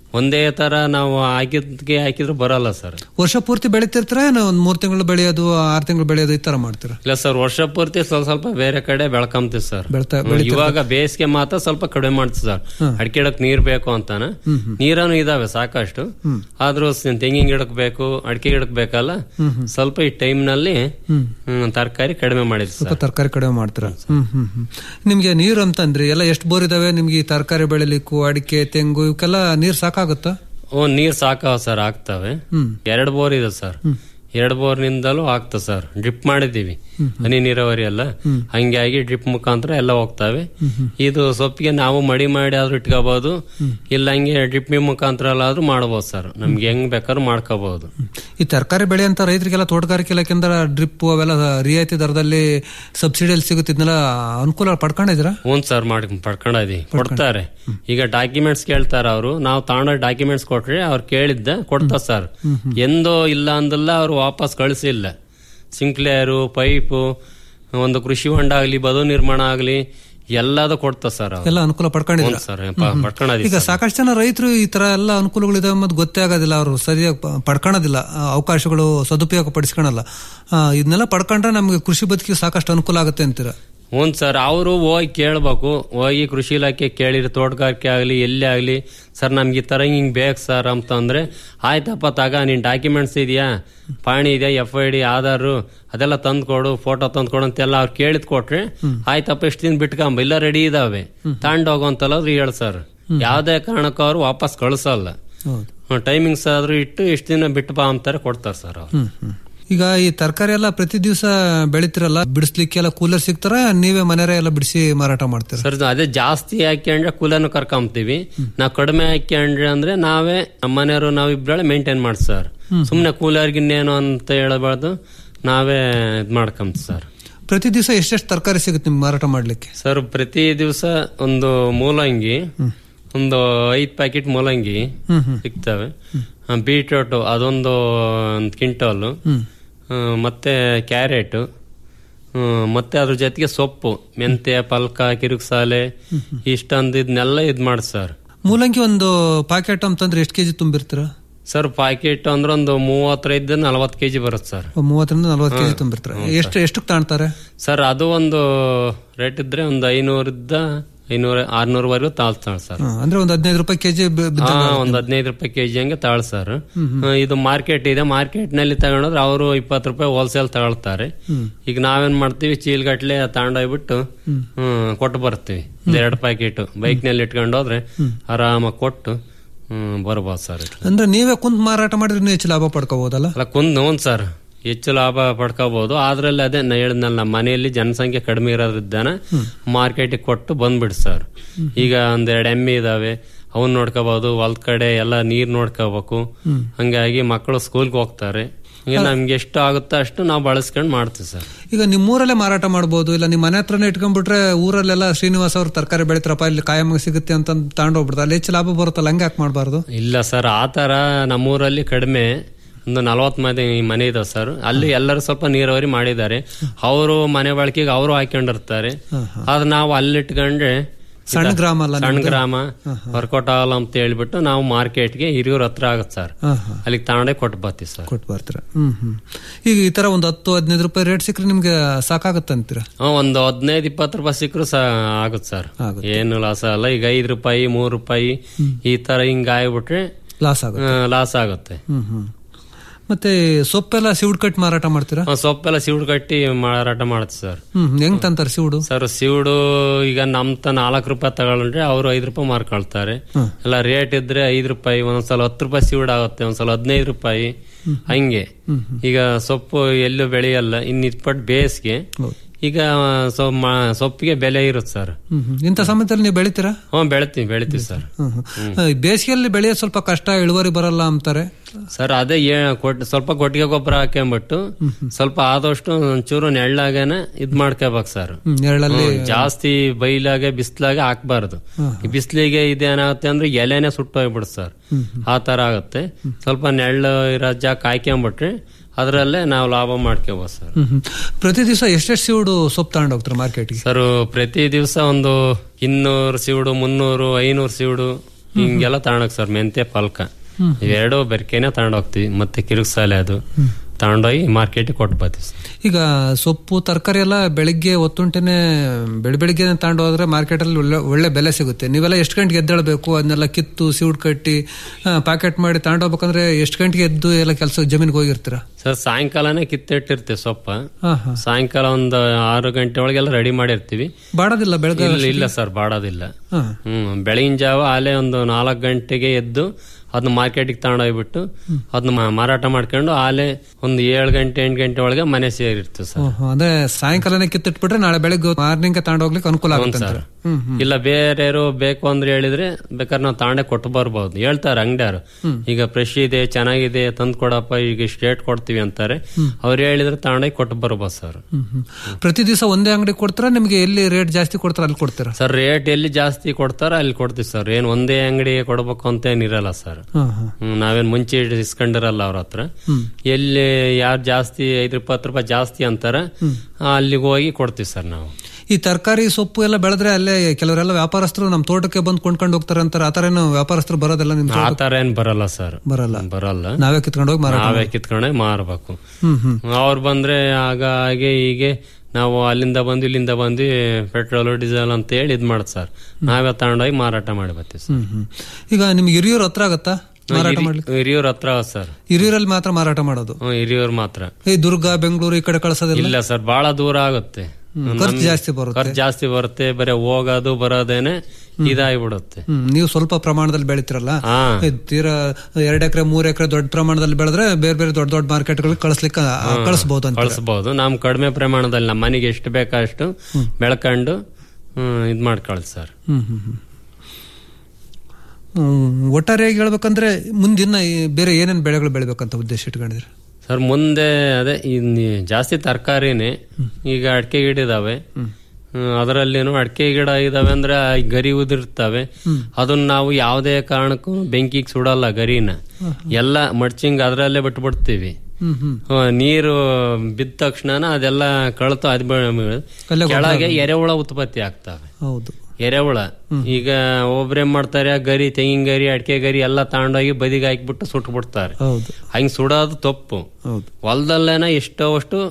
ಒಂದೇ ತರ ನಾವು ಹಾಕಿದ್ಗೆ ಹಾಕಿದ್ರೆ ಬರಲ್ಲ ಸರ್ ವರ್ಷ ಪೂರ್ತಿ ಬೆಳಿತಿರ್ತೀರಾ ಏನೋ ಒಂದ್ ಮೂರ್ ತಿಂಗಳು ಬೆಳೆಯೋದು ಆರ್ ತಿಂಗಳು ಬೆಳೆಯೋದು ಈ ತರ ಮಾಡ್ತೀರಾ ಇಲ್ಲ ಸರ್ ವರ್ಷ ಪೂರ್ತಿ ಸ್ವಲ್ಪ ಸ್ವಲ್ಪ ಬೇರೆ ಕಡೆ ಬೆಳ್ಕೊಂತೀವಿ ಸರ್ ಬೆಳ್ತಾ- ಹ್ಮ್, ಬೆಳಿತೀರ? ಇವಾಗ ಬೇಸಿಗೆ ಮಾತ್ರ ಸ್ವಲ್ಪ ಕಡಿಮೆ ಮಾಡ್ತೀವಿ ಸರ್ ಹ್ಮ್. ಅಡಿಕೆ ಗಿಡಕ್ ನೀರ್ ಬೇಕು ಅಂತಾನ ಹ್ಮ್, ಹ್ಮ್. ನೀರನು ಇದಾವೆ ಸಾಕಷ್ಟು ಹ್ಮ್. ಆದ್ರೂ ಸ- ತೆಂಗಿನ ಗಿಡಕ್ ಬೇಕು ಅಡಿಕೆ ಗಿಡಕ್ ಬೇಕಲ್ಲ ಹ್ಮ್, ಹ್ಮ್. ಸ್ವಲ್ಪ ಈ ಟೈಮ್ ನಲ್ಲಿ ಹ್ಮ್. ತರಕಾರಿ ಕಡಿಮೆ ಮಾಡಿದ್ವಿ ಸ್ವಲ್ಪ ಸರ್ ತರಕಾರಿ ಕಡಿಮೆ ಮಾಡ್ತೀರಾ ಹ್ಮ್ ಹ್ಮ್ ಹ್ಮ್ ನಿಮ್ಗೆ ನೀರು ಅಂತಂದ್ರಿ ಎಲ್ಲ ಎಷ್ಟು ಬೋರ್ ಇದಾವೆ ನಿಮ್ಗೆ ಈ ತರಕಾರಿ ಬೆಳಿಲಿಕ್ಕೂ ಅಡಿಕೆ ತೆಂಗು ಇವಕ್ಕೆಲ್ಲ ನೀರ್ ಸಾಕಾಗುತ್ತಾ ಓ ನೀರ್ ಸಾಕಾವ ಸರ್ ಆಗ್ತವೆ ಹ್ಮ್. ಎರಡ್ ಬೋರ್ ಇದೆ ಸರ್ ಎರಡ್ ಬೋರ್ ನಿಂದಲೂ ಆಗ್ತದೆ ಸರ್ ಡ್ರಿಪ್ ಮಾಡಿದೀವಿ ಹ್ಮ್. ಹನಿ ನೀರಾವರಿ ಎಲ್ಲ ಹ್ಮ್. ಹಂಗಾಗಿ ಡ್ರಿಪ್ ಮುಖಾಂತರ ಎಲ್ಲ ಹೋಗ್ತವೆ ಹ್ಮ್, ಹ್ಮ್. ಇದು ಸೊಪ್ಪಿಗೆ ನಾವು ಮಡಿ ಮಾಡಿ ಆದ್ರೂ ಇಟ್ಕೋಬಹುದು ಹ್ಮ್. ಇಲ್ಲ ಹಂಗೆ ಡ್ರಿಪ್ ಮುಖಾಂತರ ಆದ್ರೂ ಮಾಡಬಹುದು ಸರ್ ನಮ್ಗೆ ಹೆಂಗ್ ಬೇಕಾದ್ರೂ ಮಾಡ್ಕೋಬಹುದು ಈ ತರಕಾರಿ ಬೆಳೆ ಅಂತ ರೈತರಿಗೆಲ್ಲ ತೋಟಗಾರಿಕೆ ಇಲಾಖೆಯಿಂದ ಡ್ರಿಪ್ ಅವೆಲ್ಲ ರಿಯಾಯಿತಿ ದರದಲ್ಲಿ ಸಬ್ಸಿಡಿಯಲ್ಲಿ ಸಿಗುತ್ತೆ ಇದನ್ನೆಲ್ಲ ಅನುಕೂಲ ಪಡ್ಕೊಂಡಿದ್ದೀರಾ ಹ್ಞೂ ಸರ್ ಮಾಡಿ ಪಡ್ಕೊಂಡಿದೀವಿ ಕೊಡ್ತಾರೆ ಈಗ ಡಾಕ್ಯುಮೆಂಟ್ಸ್ ಕೇಳ್ತಾರ ಅವರು ನಾವು ತಗೊಂಡ ಡಾಕ್ಯುಮೆಂಟ್ಸ್ ಕೊಟ್ರೆ ಅವ್ರು ಕೇಳಿದ್ದ ಕೊಡ್ತಾರೆ ಸರ್ ಹ್ಮ್, ಹ್ಮ್. ಎಂದೋ ಇಲ್ಲ ಅಂದಲ್ಲ ಅವ್ರು ವಾಪಸ್ ಕಳಿಸಿಲ್ಲ ಸಿಂಕ್ಲೇರು ಪೈಪು ಒಂದು ಕೃಷಿ ಹೊಂಡ ಆಗ್ಲಿ ಬದು ನಿರ್ಮಾಣ ಆಗ್ಲಿ ಎಲ್ಲದೂ ಕೊಡ್ತಾರೆ ಸರ್ ಅವ್ರು. ಎಲ್ಲ ಅನುಕೂಲ ಪಡ್ಕೊಂಡಿದ್ದೀರಾ ಹ್ಞೂ ಸರ್ ಹ್ಮ್, ಹ್ಮ್. ಪಡ್ಕೊಂಡಿದ್ದೀವಿ ಈಗ ಸಾಕಷ್ಟು ಜನ ರೈತರು ಈ ತರ ಎಲ್ಲ ಅನುಕೂಲಗಳಿದಾವೆ ಮತ್ತು ಗೊತ್ತೇ ಆಗೋದಿಲ್ಲ ಅವರು ಸರಿಯಾಗಿ ಪ- ಪಡ್ಕೊಳ್ಳೋದಿಲ್ಲ ಆ, ಅವಕಾಶಗಳು ಸದುಪಯೋಗ ಪಡಿಸ್ಕೊಳಲ್ಲ ಆ, ಇದನ್ನೆಲ್ಲ ಪಡ್ಕೊಂಡ್ರೆ ನಮ್ಗೆ ಕೃಷಿ ಬದುಕಿಗೆ ಸಾಕಷ್ಟು ಅನುಕೂಲ ಆಗುತ್ತೆ ಅಂತೀರಾ ಹ್ಞೂ ಸರ್ ಅವರು ಹೋಗಿ ಕೇಳ್ಬೇಕು ಹೋಗಿ ಕೃಷಿ ಇಲಾಖೆ ಕೇಳಿರಿ ತೋಟಗಾರಿಕೆ ಆಗಲಿ ಎಲ್ಲೇ ಆಗಲಿ ಸರ್ ನಮ್ಗೆ ಈ ಥರ ಹಿಂಗೆ ಬೇಕು ಸರ್ ಅಂತಂದ್ರೆ ಆಯ್ತಪ್ಪ ತಗ ನಿನ್ ಡಾಕ್ಯುಮೆಂಟ್ಸ್ ಇದೆಯಾ ಪಾಣಿ ಇದೆಯಾ ಎಫ್ ಐ ಡಿ ಆಧಾರು ಅದೆಲ್ಲ ತಂದು ಕೊಡು ಫೋಟೋ ತಂದು ಕೊಡು ಅಂತೆಲ್ಲ ಅವ್ರು ಕೇಳಿದ್ ಕೊಟ್ರೆ ಆಯ್ತಪ್ಪ ಇಷ್ಟು ದಿನ ಬಿಟ್ಕೊಂಬ ಇಲ್ಲ ರೆಡಿ ಇದಾವೆ ತಗೊಂಡೋಗು ಅಂತಲ್ಲ ಅವ್ರು ಹೇಳಿ ಸರ್ ಯಾವುದೇ ಕಾರಣಕ್ಕೂ ಅವ್ರು ವಾಪಸ್ ಕಳಿಸಲ್ಲ ಹೌದು ಟೈಮಿಂಗ್ಸ್ ಆದ್ರೂ ಇಟ್ಟು ಇಷ್ಟು ದಿನ ಬಿಟ್ಟು ಬಾ ಅಂತಾರೆ ಕೊಡ್ತಾರೆ ಸರ್ ಅವ್ರು ಹ್ಮ್, ಹ್ಮ್. ಈಗ ಈ ತರಕಾರಿ ಎಲ್ಲ ಪ್ರತಿ ದಿವಸ ಬೆಳಿತಿರಲ್ಲ ಬಿಡಿಸ್ಲಿಕ್ಕೆಲ್ಲ ಕೂಲರ್ ಸಿಗ್ತಾರ ನೀವೇ ಮನೆಯವರೇ ಎಲ್ಲ ಬಿಡಿಸಿ ಮಾರಾಟ ಮಾಡ್ತೀರಾ ಸರ್ ಅದೇ ಜಾಸ್ತಿ ಹಾಕ್ಯಂಡ್ರೆ ಕೂಲರ್ನು ಕರ್ಕೊಂತೀವಿ ನಾವು ಕಡಿಮೆ ಹಾಕ್ಯಂಡ್ರೆ ಅಂದ್ರೆ ನಾವೇ ನಮ್ಮ ಮನೆಯವರು ನಾವಿಬ್ರಳೆ ಮೇಂಟೈನ್ ಮಾಡಿ ಸರ್ ಹ್ಮ್. ಸುಮ್ನೆ ಕೂಲರ್ಗಿನ್ನೇನು ಅಂತ ಹೇಳಬಾರ್ದು ನಾವೇ ಇದ್ ಮಾಡ್ಕೊಂತ ಸರ್ ಪ್ರತಿ ದಿವಸ ಎಷ್ಟೆಷ್ಟು ತರಕಾರಿ ಸಿಗುತ್ತೆ ನಿಮ್ಗೆ ಮಾರಾಟ ಮಾಡ್ಲಿಕ್ಕೆ ಸರ್ ಪ್ರತಿ ದಿವಸ ಒಂದು ಮೂಲಂಗಿ ಒಂದು ಐದ್ ಪ್ಯಾಕೆಟ್ ಮೂಲಂಗಿ ಹ್ಮ್, ಹ್ಮ್. ಸಿಗ್ತವೆ ಬೀಟ್ರೋಟ್ ಅದೊಂದು ಒಂದು ಕ್ವಿಂಟಾಲು ಹ್ಮ್. ಆ, ಮತ್ತೆ ಕ್ಯಾರೆಟ್ ಮತ್ತೆ ಅದ್ರ ಜೊತೆಗೆ ಸೊಪ್ಪು ಮೆಂತ್ಯ ಪಲ್ಕ ಕಿರುಕ್ಸಾಲೆ ಇಷ್ಟೊಂದು ಇದನ್ನೆಲ್ಲ ಇದ್ ಮಾಡಿ ಸರ್ ಮೂಲಂಗಿ ಒಂದು ಪಾಕೆಟ್ ಅಂತಂದ್ರೆ ಎಷ್ಟು ಕೆಜಿ ತುಂಬಿರ್ತೀರಾ ಸರ್ ಪ್ಯಾಕೆಟ್ ಅಂದ್ರೆ ಒಂದು ಮೂವತ್ತೈದು ನಲವತ್ತು ಕೆಜಿ ಬರುತ್ತೆ ಸರ್ ಮೂವತ್ತರಿಂದ ನಲ್ವತ್ತು ಕೆಜಿ ಹ್ಮ್. ತುಂಬಿರ್ತೀರಾ ಹ್ಮ್, ಎಷ್ಟು ಎಷ್ಟಕ್ಕೆ ತಾಣ್ತಾರೆ ಸರ್ ಅದು ಒಂದು ರೇಟ್ ಇದ್ರೆ ಒಂದು ಐನೂರಿಂದ ಐನೂರ ಆರ್ನೂರವರೆಗೂ ತಾಳ್ತಾಳೆ ಸರ್ ಹ್ಮ್, ಅಂದ್ರೆ ಒಂದು ಹದಿನೈದು ರೂಪಾಯಿ ಕೆಜಿ ಹಾ ಒಂದ್ ಹದಿನೈದು ರೂಪಾಯಿ ಕೆಜಿ ಹಂಗೆ ತಾಳ್ ಸರ್ ಹ್ಮ್, ಹ್ಮ್. ಆ, ಇದು ಮಾರ್ಕೆಟ್ ಇದೆ ಮಾರ್ಕೆಟ್ ನಲ್ಲಿ ತಗೊಂಡ್ರೆ ಅವರು ಇಪ್ಪತ್ತು ರೂಪಾಯಿ ಹೋಲ್ಸೇಲ್ ತಗೊಳ್ತಾರೆ ಹ್ಮ್. ಈಗ ನಾವೇನ್ ಮಾಡ್ತೀವಿ ಚೀಲ್ಗಟ್ಲೆ ತಗೊಂಡೋಗ್ಬಿಟ್ಟು ಹ್ಮ್. ಹ್ಮ್ ಕೊಟ್ಟು ಬರ್ತೀವಿ ಎರಡು ಪ್ಯಾಕೆಟ್ ಬೈಕ್ ನಲ್ಲಿ ಇಟ್ಕೊಂಡು ಹೋದ್ರೆ ಹ್ಮ್. ಆರಾಮಾಗಿ ಕೊಟ್ಟು ಹ್ಮ್ ಬರ್ಬೋದು ಸರ್ ಅಂದ್ರೆ ನೀವೇ ಕುಂತ್ ಮಾರಾಟ ಮಾಡಿದ್ರೆ ಇನ್ನೂ ಹೆಚ್ಚು ಲಾಭ ಪಡ್ಕೋಬಹುದಲ್ಲ ಅಲ್ಲ ಕುಂದ್ ಹ್ಞೂ ಸರ್ ಹೆಚ್ಚು ಲಾಭ ಪಡ್ಕೋಬಹುದು ಅದ್ರಲ್ಲಿ ಅದೇ ನಾ ಹೇಳಿದ್ನಲ್ಲ ನಮ್ಮ ಮನೆಯಲ್ಲಿ ಜನಸಂಖ್ಯೆ ಕಡಿಮೆ ಇರೋದ್ರಿಂದ ಮಾರ್ಕೆಟಿಗೆ ಕೊಟ್ಟು ಬಂದ್ಬಿಡ್ ಸರ್ ಈಗ ಒಂದೆರಡು ಎಮ್ಮೆ ಇದಾವೆ ಅವನ್ ನೋಡ್ಕೋಬಹುದು ಹೊಲ್ದ ಕಡೆ ಎಲ್ಲ ನೀರ್ ನೋಡ್ಕೋಬೇಕು ಹ್ಮ್. ಹಂಗಾಗಿ ಮಕ್ಕಳು ಸ್ಕೂಲ್ಗೆ ಹೋಗ್ತಾರೆ ಈಗ ನಮ್ಗೆ ಎಷ್ಟು ಆಗುತ್ತೋ ಅಷ್ಟು ನಾವು ಬಳಸ್ಕೊಂಡು ಮಾಡ್ತೀವಿ ಸರ್ ಈಗ ನಿಮ್ಮೂರಲ್ಲೇ ಮಾರಾಟ ಮಾಡ್ಬೋದು ಇಲ್ಲ ನಿಮ್ಮ ಮನೆ ಹತ್ರನೇ ಇಟ್ಕೊಂಡ್ಬಿಟ್ರೆ ಊರಲ್ಲೆಲ್ಲ ಶ್ರೀನಿವಾಸ್ ಅವ್ರು ತರಕಾರಿ ಬೆಳಿತಾರಪ್ಪ ಇಲ್ಲಿ ಕಾಯಂ ಸಿಗುತ್ತೆ ಅಂತ ತಗೊಂಡೋಗ್ಬಿಡ್ತಾರೆ ಅಲ್ಲಿ ಹೆಚ್ಚು ಲಾಭ ಬರುತ್ತಲ್ಲ ಹಂಗೆ ಯಾಕೆ ಮಾಡಬಾರ್ದು ಇಲ್ಲ ಸರ್ ಆ ತರ ನಮ್ಮೂರಲ್ಲಿ ಕಡಿಮೆ ಒಂದು ನಲವತ್ತು ಮಂದಿ ಮನೆ ಇದೆ ಸರ್ ಅಲ್ಲಿ ಎಲ್ಲರೂ ಸ್ವಲ್ಪ ನೀರಾವರಿ ಮಾಡಿದ್ದಾರೆ ಅವರು ಮನೆ ಬಳಕೆಗೆ ಅವರು ಹಾಕೊಂಡಿರ್ತಾರೆ ಆದ್ರೆ ನಾವು ಅಲ್ಲಿಟ್ಕೊಂಡ್ರೆ ಸಣ್ಣ ಗ್ರಾಮ ಅಲ್ಲ ಸಣ್ಣ ನಿಮ್ದು? ಗ್ರಾಮ ಹಾ, ವರ್ಕೌಟ್ ಆಗಲ್ಲ ಅಂತ ಹೇಳ್ಬಿಟ್ಟು ನಾವು ಮಾರ್ಕೆಟ್ಗೆ ಹಿರಿಯೂರ್ ಹತ್ರ ಆಗತ್ತೆ ಸರ್ ಹಾ, ಹಾ. ಅಲ್ಲಿಗೆ ತಗೊಂಡೇ ಕೊಟ್ಟು ಬರ್ತೀವಿ ಸರ್ ಕೊಟ್ಟು ಬರ್ತೀರಾ ಹ್ಮ್ ಹ್ಮ್ ಈಗ ಈ ತರ ಒಂದು ಹತ್ತು ಹದಿನೈದು ರೂಪಾಯಿ ರೇಟ್ ಸಿಕ್ಕರೆ ನಿಮ್ಗೆ ಸಾಕಾಗತ್ತೆ ಅಂತೀರಾ ಹ್ಮ್, ಒಂದು ಹದಿನೈದು ಇಪ್ಪತ್ತು ರೂಪಾಯಿ ಸಿಕ್ಕರು ಸಹ ಆಗುತ್ತೆ ಸರ್ ಏನು ಲಾಸ್ ಆಗಲ್ಲ ಈಗ ಐದು ರೂಪಾಯಿ ಮೂರು ರೂಪಾಯಿ ಈ ತರ ಹಿಂಗ ಆಗ್ಬಿಟ್ರೆ ಲಾಸ್ ಆಗುತ್ತೆ ಲಾಸ್ ಆಗುತ್ತೆ ಹ್ಮ್ ಹ್ಮ್ ಮತ್ತೆ ಸೊಪ್ಪೆಲ್ಲ ಸಿವುಡ್ ಕಟ್ ಮಾರಾಟ ಮಾಡ್ತೀರಾ ಹ್ಮ್, ಸೊಪ್ಪೆಲ್ಲ ಸಿವುಡು ಕಟ್ಟಿ ಮಾರಾಟ ಮಾಡುತ್ತೆ ಸರ್ ಹ್ಮ್ ಹೆಂಗ್ ತಂತಾರೆ ಸಿವುಡು ಸರ್ ಸಿವುಡು ಈಗ ನಮ್ ತ ನಾಲ್ಕು ರೂಪಾಯಿ ತಗೊಳ್ರೆ ಅವ್ರು ಐದು ರೂಪಾಯಿ ಮಾರ್ಕೊಳ್ತಾರೆ ಹ್ಮ್. ಎಲ್ಲ ರೇಟ್ ಇದ್ರೆ ಐದು ರೂಪಾಯಿ ಒಂದೊಂದ್ಸಲ ಹತ್ತು ರೂಪಾಯಿ ಸಿವುಡ್ ಆಗುತ್ತೆ ಒಂದ್ಸಲ ಹದಿನೈದು ರೂಪಾಯಿ ಹಂಗೆ ಹ್ಮ್, ಈಗ ಸೊಪ್ಪು ಎಲ್ಲೂ ಬೆಳೆಯಲ್ಲ ಇನ್ ಇಪ್ಪಟ್ಟು ಬೇಸ್ಗೆ ಈಗ ಸೊ ಮ- ಸೊಪ್ಪಿಗೆ ಬೆಲೆ ಇರುತ್ತೆ ಸರ್ ಹ್ಮ್ ಹ್ಮ್ ಇಂಥ ಸಮಯದಲ್ಲಿ ನೀವು ಬೆಳಿತೀರಾ ಹ್ಞೂ ಬೆಳಿತೀವಿ ಬೆಳಿತೀವಿ ಸರ್ ಹ್ಮ್ ಹ್ಮ್. ಆ, ಬೇಸಿಗೆಯಲ್ಲಿ ಬೆಳೆಯೋದು ಸ್ವಲ್ಪ ಕಷ್ಟ ಇಳುವರಿ ಬರಲ್ಲ ಅಂತಾರೆ ಸರ್ ಅದೇ ಏ- ಕೊಟ್- ಸ್ವಲ್ಪ ಕೊಟ್ಟಿಗೆ ಗೊಬ್ಬರ ಹಾಕೊಂಬಿಟ್ಟು ಸ್ವಲ್ಪ ಆದಷ್ಟು ಒಂಚೂರು ನೆಳ್ಳಾಗೇನೆ ಇದ್ ಮಾಡ್ಕೋಬೇಕು ಸರ್ ಹ್ಮ್, ನೆರಳಲ್ಲಿ ಹ್ಮ್, ಜಾಸ್ತಿ ಬೈಲಾಗೆ ಬಿಸ್ಲಾಗೆ ಹಾಕ್ಬಾರ್ದು ಹ್ಮ್. ಈ ಬಿಸ್ಲಿಗೆ ಇದೇನಾಗುತ್ತೆ ಅಂದ್ರೆ ಎಲೆನೆ ಸುಟ್ಟೋಗ್ಬಿಡುತ್ತೆ ಸರ್ ಹ್ಮ್, ಆ ತರ ಆಗುತ್ತೆ ಸ್ವಲ್ಪ ನೆಳ್ಳು ಇರೋ ಜಾಗ ಹಾಕ್ಕೊಂಬಿಟ್ರೆ ಅದರಲ್ಲೇ ನಾವು ಲಾಭ ಮಾಡ್ಕೋಬೋದು ಸರ್ ಹ್ಮ್ ಹ್ಮ್. ಪ್ರತಿ ದಿವಸ ಎಷ್ಟೆಷ್ಟು ಸಿವುಡು ಸೊಪ್ಪು ತಗೊಂಡು ಹೋಗ್ತಾರೆ ಮಾರ್ಕೆಟ್ಗೆ ಸರ್ ಪ್ರತಿ ದಿವಸ ಒಂದು ಇನ್ನೂರು ಸಿವುಡು ಮುನ್ನೂರು ಐನೂರು ಸಿವುಡು ಹಿಂಗೆಲ್ಲ ತಗೊಂಡೋಗ್ ಸರ್ ಮೆಂತೆ ಪಲ್ಕ ಹ್ಮ್. ಇವೆರಡು ಬೆರ್ಕೆನೆ ತಗೊಂಡೋಗ್ತೀವಿ ಮತ್ತೆ ಕಿರುಗ್ಸಾಲೆ ಅದು ತಗೊಂಡೋಗಿ ಮಾರ್ಕೆಟ್ ಕೊಟ್ಟು ಬರ್ತೀವಿ ಸರ್. ಈಗ ಸೊಪ್ಪು ತರಕಾರಿ ಎಲ್ಲ ಬೆಳಿಗ್ಗೆ ಒತ್ತುಂಟೆನೆ ಬೆಳಿ ಬೆಳಿಗ್ಗೆ ತಗೊಂಡು ಹೋದ್ರೆ ಮಾರ್ಕೆಟ್ ಅಲ್ಲಿ ಒಳ್ಳೆ ಒಳ್ಳೆ ಬೆಲೆ ಸಿಗುತ್ತೆ ನೀವೆಲ್ಲ ಎಷ್ಟು ಗಂಟೆಗೆ ಎದ್ದೇಳಬೇಕು ಅದನ್ನೆಲ್ಲ ಕಿತ್ತು ಸಿವುಡ್ ಕಟ್ಟಿ ಪ್ಯಾಕೆಟ್ ಮಾಡಿ ತಗೊಂಡು ಹೋಗ್ಬೇಕಂದ್ರೆ ಎಷ್ಟು ಗಂಟೆಗೆ ಎದ್ದು ಎಲ್ಲ ಕೆಲಸ ಜಮೀನಿಗೆ ಹೋಗಿರ್ತೀರಾ ಸರ್ ಸಾಯಂಕಾಲನೇ ಕಿತ್ತಿಟ್ಟಿರ್ತೀವಿ ಸೊಪ್ಪ ಹಾ ಹಾ ಸಾಯಂಕಾಲ ಒಂದು ಆರು ಗಂಟೆ ಒಳಗೆಲ್ಲ ರೆಡಿ ಮಾಡಿರ್ತೀವಿ ಬಾಡೋದಿಲ್ಲ ಬೆಳಗ್ಗೆ ಇಲ್ಲ ಇಲ್ಲ ಸರ್ ಬಾಡೋದಿಲ್ಲ ಹಾ. ಹ್ಮ್ ಬೆಳಗಿನ ಜಾವ ಅಲ್ಲೇ ಒಂದು ನಾಲ್ಕು ಗಂಟೆಗೆ ಎದ್ದು ಅದನ್ನ ಮಾರ್ಕೆಟಿಗೆ ತಗೊಂಡೋಗ್ಬಿಟ್ಟು ಅದನ್ನ ಮಾ- ಮಾರಾಟ ಮಾಡ್ಕೊಂಡು ಆಲೆ ಒಂದು ಏಳು ಗಂಟೆ ಎಂಟು ಗಂಟೆ ಒಳಗೆ ಮನೆ ಸೇರಿರ್ತೀವಿ ಸರ್ ಓಹೋ, ಅಂದ್ರೆ ಸಾಯಂಕಾಲನೇ ಕಿತ್ತಿಟ್ಬಿಟ್ರೆ ನಾಳೆ ಬೆಳಗ್ಗೆ ಮಾರ್ನಿಂಗ್ ತಗೊಂಡು ಹೋಗ್ಲಿಕ್ಕೆ ಅನುಕೂಲ ಹೌದು ಆಗುತ್ತೆ ಸರ್ ಅಂತಾರೆ. ಹ್ಮ್ ಹ್ಮ್ ಇಲ್ಲ ಬೇರೆಯವರು ಬೇಕು ಅಂದ್ರೆ ಹೇಳಿದ್ರೆ ಬೇಕಾದ್ರೆ ನಾವು ತಾಂಡೆ ಕೊಟ್ಟು ಬರ್ಬೋದು ಹೇಳ್ತಾರೆ ಅಂಗಡಿಯವರು ಹ್ಮ್. ಈಗ ಫ್ರೆಶ್ ಇದೆ ಚೆನ್ನಾಗಿದೆ ತಂದು ಕೊಡಪ್ಪ ಈಗ ಸ್ಟೇಟ್ ಕೊಡ್ತೀವಿ ಅಂತಾರೆ ಹ್ಮ್. ಅವ್ರು ಹೇಳಿದ್ರೆ ತಾಂಡೆ ಕೊಟ್ಟು ಬರ್ಬೋದು ಸರ್ ಹ್ಮ್ ಹ್ಮ್. ಪ್ರತಿ ದಿವಸ ಒಂದೇ ಅಂಗಡಿ ಕೊಡ್ತಾರ ನಿಮ್ಗೆ ಎಲ್ಲಿ ರೇಟ್ ಜಾಸ್ತಿ ಕೊಡ್ತಾರ ಅಲ್ಲಿ ಕೊಡ್ತೀರಾ ಸರ್ ರೇಟ್ ಎಲ್ಲಿ ಜಾಸ್ತಿ ಕೊಡ್ತಾರ ಅಲ್ಲಿ ಕೊಡ್ತೀವಿ ಸರ್ ಏನ್ ಒಂದೇ ಅಂಗಡಿ ಕೊಡ್ಬೇಕು ಅಂತ ಏನಿರಲ್ಲ ಸರ್ ಹಾ, ಹಾ. ಹ್ಮ್, ನಾವೇನ್ ಮುಂಚೆ ಇಸ್ಕೊಂಡಿರಲ್ಲ ಅವ್ರ ಹತ್ರ ಹ್ಮ್. ಎಲ್ಲಿ ಯಾರು ಜಾಸ್ತಿ ಐದು ರೂಪಾಯಿ ಹತ್ತು ರೂಪಾಯಿ ಜಾಸ್ತಿ ಅಂತಾರ ಹ್ಮ್. ಅಲ್ಲಿಗೆ ಹೋಗಿ ಕೊಡ್ತೀವಿ ಸರ್ ನಾವು ಈ ತರಕಾರಿ ಸೊಪ್ಪು ಎಲ್ಲ ಬೆಳೆದ್ರೆ ಅಲ್ಲೇ ಕೆಲವರೆಲ್ಲ ವ್ಯಾಪಾರಸ್ಥರು ನಮ್ಮ ತೋಟಕ್ಕೆ ಬಂದು ಕೊಂಡ್ಕೊಂಡು ಹೋಗ್ತಾರೆ ಅಂತಾರೆ ಆತರ ಏನು ವ್ಯಾಪಾರಸ್ಥರು ಬರೋದಿಲ್ಲ ನಿಮ್ ಆ ತೋಟಕ್ಕೆ? ತರ ಏನ್ ಬರಲ್ಲ ಸರ್ ಬರಲ್ಲ ಬರಲ್ಲ ನಾವೇ ಕಿತ್ಕೊಂಡು ಹೋಗಿ ಮಾರಾಟ ನಾವೇ ಮಾಡ್ಬೇಕು. ಕಿತ್ಕೊಂಡೆ ಮಾರ್ಬೇಕು ಹ್ಮ್ ಹ್ಮ್ ಅವ್ರು ಬಂದ್ರೆ ಆಗ ಹಾಗೆ ಹೀಗೆ ನಾವು ಅಲ್ಲಿಂದ ಬಂದು ಇಲ್ಲಿಂದ ಬಂದು ಪೆಟ್ರೋಲ್ ಡೀಸೆಲ್ ಅಂತ ಹೇಳಿ ಇದ್ ಮಾಡ್ತ ಸರ್ ನಾವೇ ತಗೊಂಡೋಗಿ ಮಾರಾಟ ಮಾಡಿ ಬರ್ತೀವಿ ಸರ್ ಹ್ಮ್ ಹ್ಮ್ ಈಗ ನಿಮ್ಗೆ ಹಿರಿಯೂರ್ ಹತ್ರ ಆಗತ್ತಾ ಮಾರಾಟ ಹಿರಿ- ಮಾಡ್ಲಿಕ್ಕೆ ಹಿರಿಯೂರ್ ಹತ್ರ ಸರ್ ಹಿರಿಯೂರಲ್ಲಿ ಮಾತ್ರ ಮಾರಾಟ ಮಾಡೋದು ಹ್ಮ್, ಹಿರಿಯೂರ್ ಮಾತ್ರ ಈ ದುರ್ಗ ಬೆಂಗಳೂರು ಈ ಕಡೆ ಕಳ್ಸೋದಿಲ್ಲ ಇಲ್ಲ ಸರ್ ಬಹಳ ದೂರ ಆಗುತ್ತೆ ಹ್ಮ್, ನಮ್ಗೆ ಖರ್ಚು ಜಾಸ್ತಿ ಬರುತ್ತೆ. ಖರ್ಚು ಜಾಸ್ತಿ ಬರುತ್ತೆ ಬರೀ ಹೋಗೋದು ಬರೋದೇನೆ ಇದಾಗ್ಬಿಡುತ್ತೆ ಹ್ಮ್ ನೀವು ಸ್ವಲ್ಪ ಪ್ರಮಾಣದಲ್ಲಿ ಬೆಳಿತಿರಲ್ಲ ಹಾ. ಈ ತೀರಾ ಎರಡ್ ಎಕರೆ ಮೂರ್ ಎಕರೆ ದೊಡ್ಡ ಪ್ರಮಾಣದಲ್ಲಿ ಬೆಳೆದ್ರೆ ಬೇರೆ ಬೇರೆ ದೊಡ್ಡ ದೊಡ್ಡ ಮಾರ್ಕೆಟ್ಗಳಿಗೆ ಕಳಿಸ್ಲಿಕ್ಕೆ ಆ, ಕಳಿಸ್ಬೋದು ಅಂತ ಕಳಿಸಬಹುದು ನಮ್ ಕಡಿಮೆ ಪ್ರಮಾಣದಲ್ಲಿ ನಮ್ಮ ಮನೆಗೆ ಎಷ್ಟು ಬೇಕಷ್ಟು ಬೆಳ್ಕೊಂಡು ಹ್ಮ್, ಇದ್ ಮಾಡಿ ಕಳ್ಸಿ ಸರ್ ಹ್ಮ್ ಹ್ಮ್ ಹ್ಮ್. ಹ್ಮ್, ಒಟ್ಟಾರೆಯಾಗಿ ಹೇಳ್ಬೇಕಂದ್ರೆ ಮುಂದಿನ ಈ ಬೇರೆ ಏನೇನ್ ಬೆಳೆಗಳು ಬೆಳಿಬೇಕಂತ ಉದ್ದೇಶ ಇಟ್ಕೊಂಡಿದ್ರೆ ಸರ್ ಮುಂದೆ ಅದೇ ಇನ್ ಜಾಸ್ತಿ ತರಕಾರಿನೇ ಈಗ ಅಡಿಕೆ ಗಿಡ ಇದಾವೆ ಅದರಲ್ಲಿನು ಅಡಿಕೆ ಗಿಡ ಇದಾವೆ ಅಂದ್ರೆ ಈ ಗರಿ ಉದಿರ್ತವೆ ಅದನ್ನ ನಾವು ಯಾವುದೇ ಕಾರಣಕ್ಕೂ ಬೆಂಕಿಗೆ ಸುಡಲ್ಲ ಗರಿನ ಎಲ್ಲ ಮಡ್ಚಿಂಗ್ ಅದರಲ್ಲೇ ಬಿಟ್ಬಿಡ್ತೀವಿ ಹ್ಮ್ ಹ್ಮ್ ಆ, ನೀರು ಬಿದ್ದ ತಕ್ಷಣ ಅದೆಲ್ಲ ಕಳ್ತು ಅದ್ ಬ- ಅಲ್ಲೇ ಗೊಬ್ಬರ ಕೆಳಗೆ ಆಗುತ್ತೆ. ಎರೆಹುಳ ಉತ್ಪತ್ತಿ ಆಗ್ತವೆ ಹೌದು ಎರೆಹುಳ ಈಗ ಒಬ್ರೇನ್ ಮಾಡ್ತಾರೆ ಗರಿ ತೆಂಗಿನ ಗರಿ ಅಡಿಕೆ ಗರಿ ಎಲ್ಲ ತಗೊಂಡೋಗಿ ಬದಿಗೆ ಹಾಕಿಬಿಟ್ಟು ಸುಟ್ಟು ಬಿಡ್ತಾರೆ ಹೌದು ಹಂಗ್ ಸುಡೋದು ತಪ್ಪು ಹೌದು ಹೊಲದಲ್ಲೇನ ಎಷ್ಟೋ ಅಷ್ಟು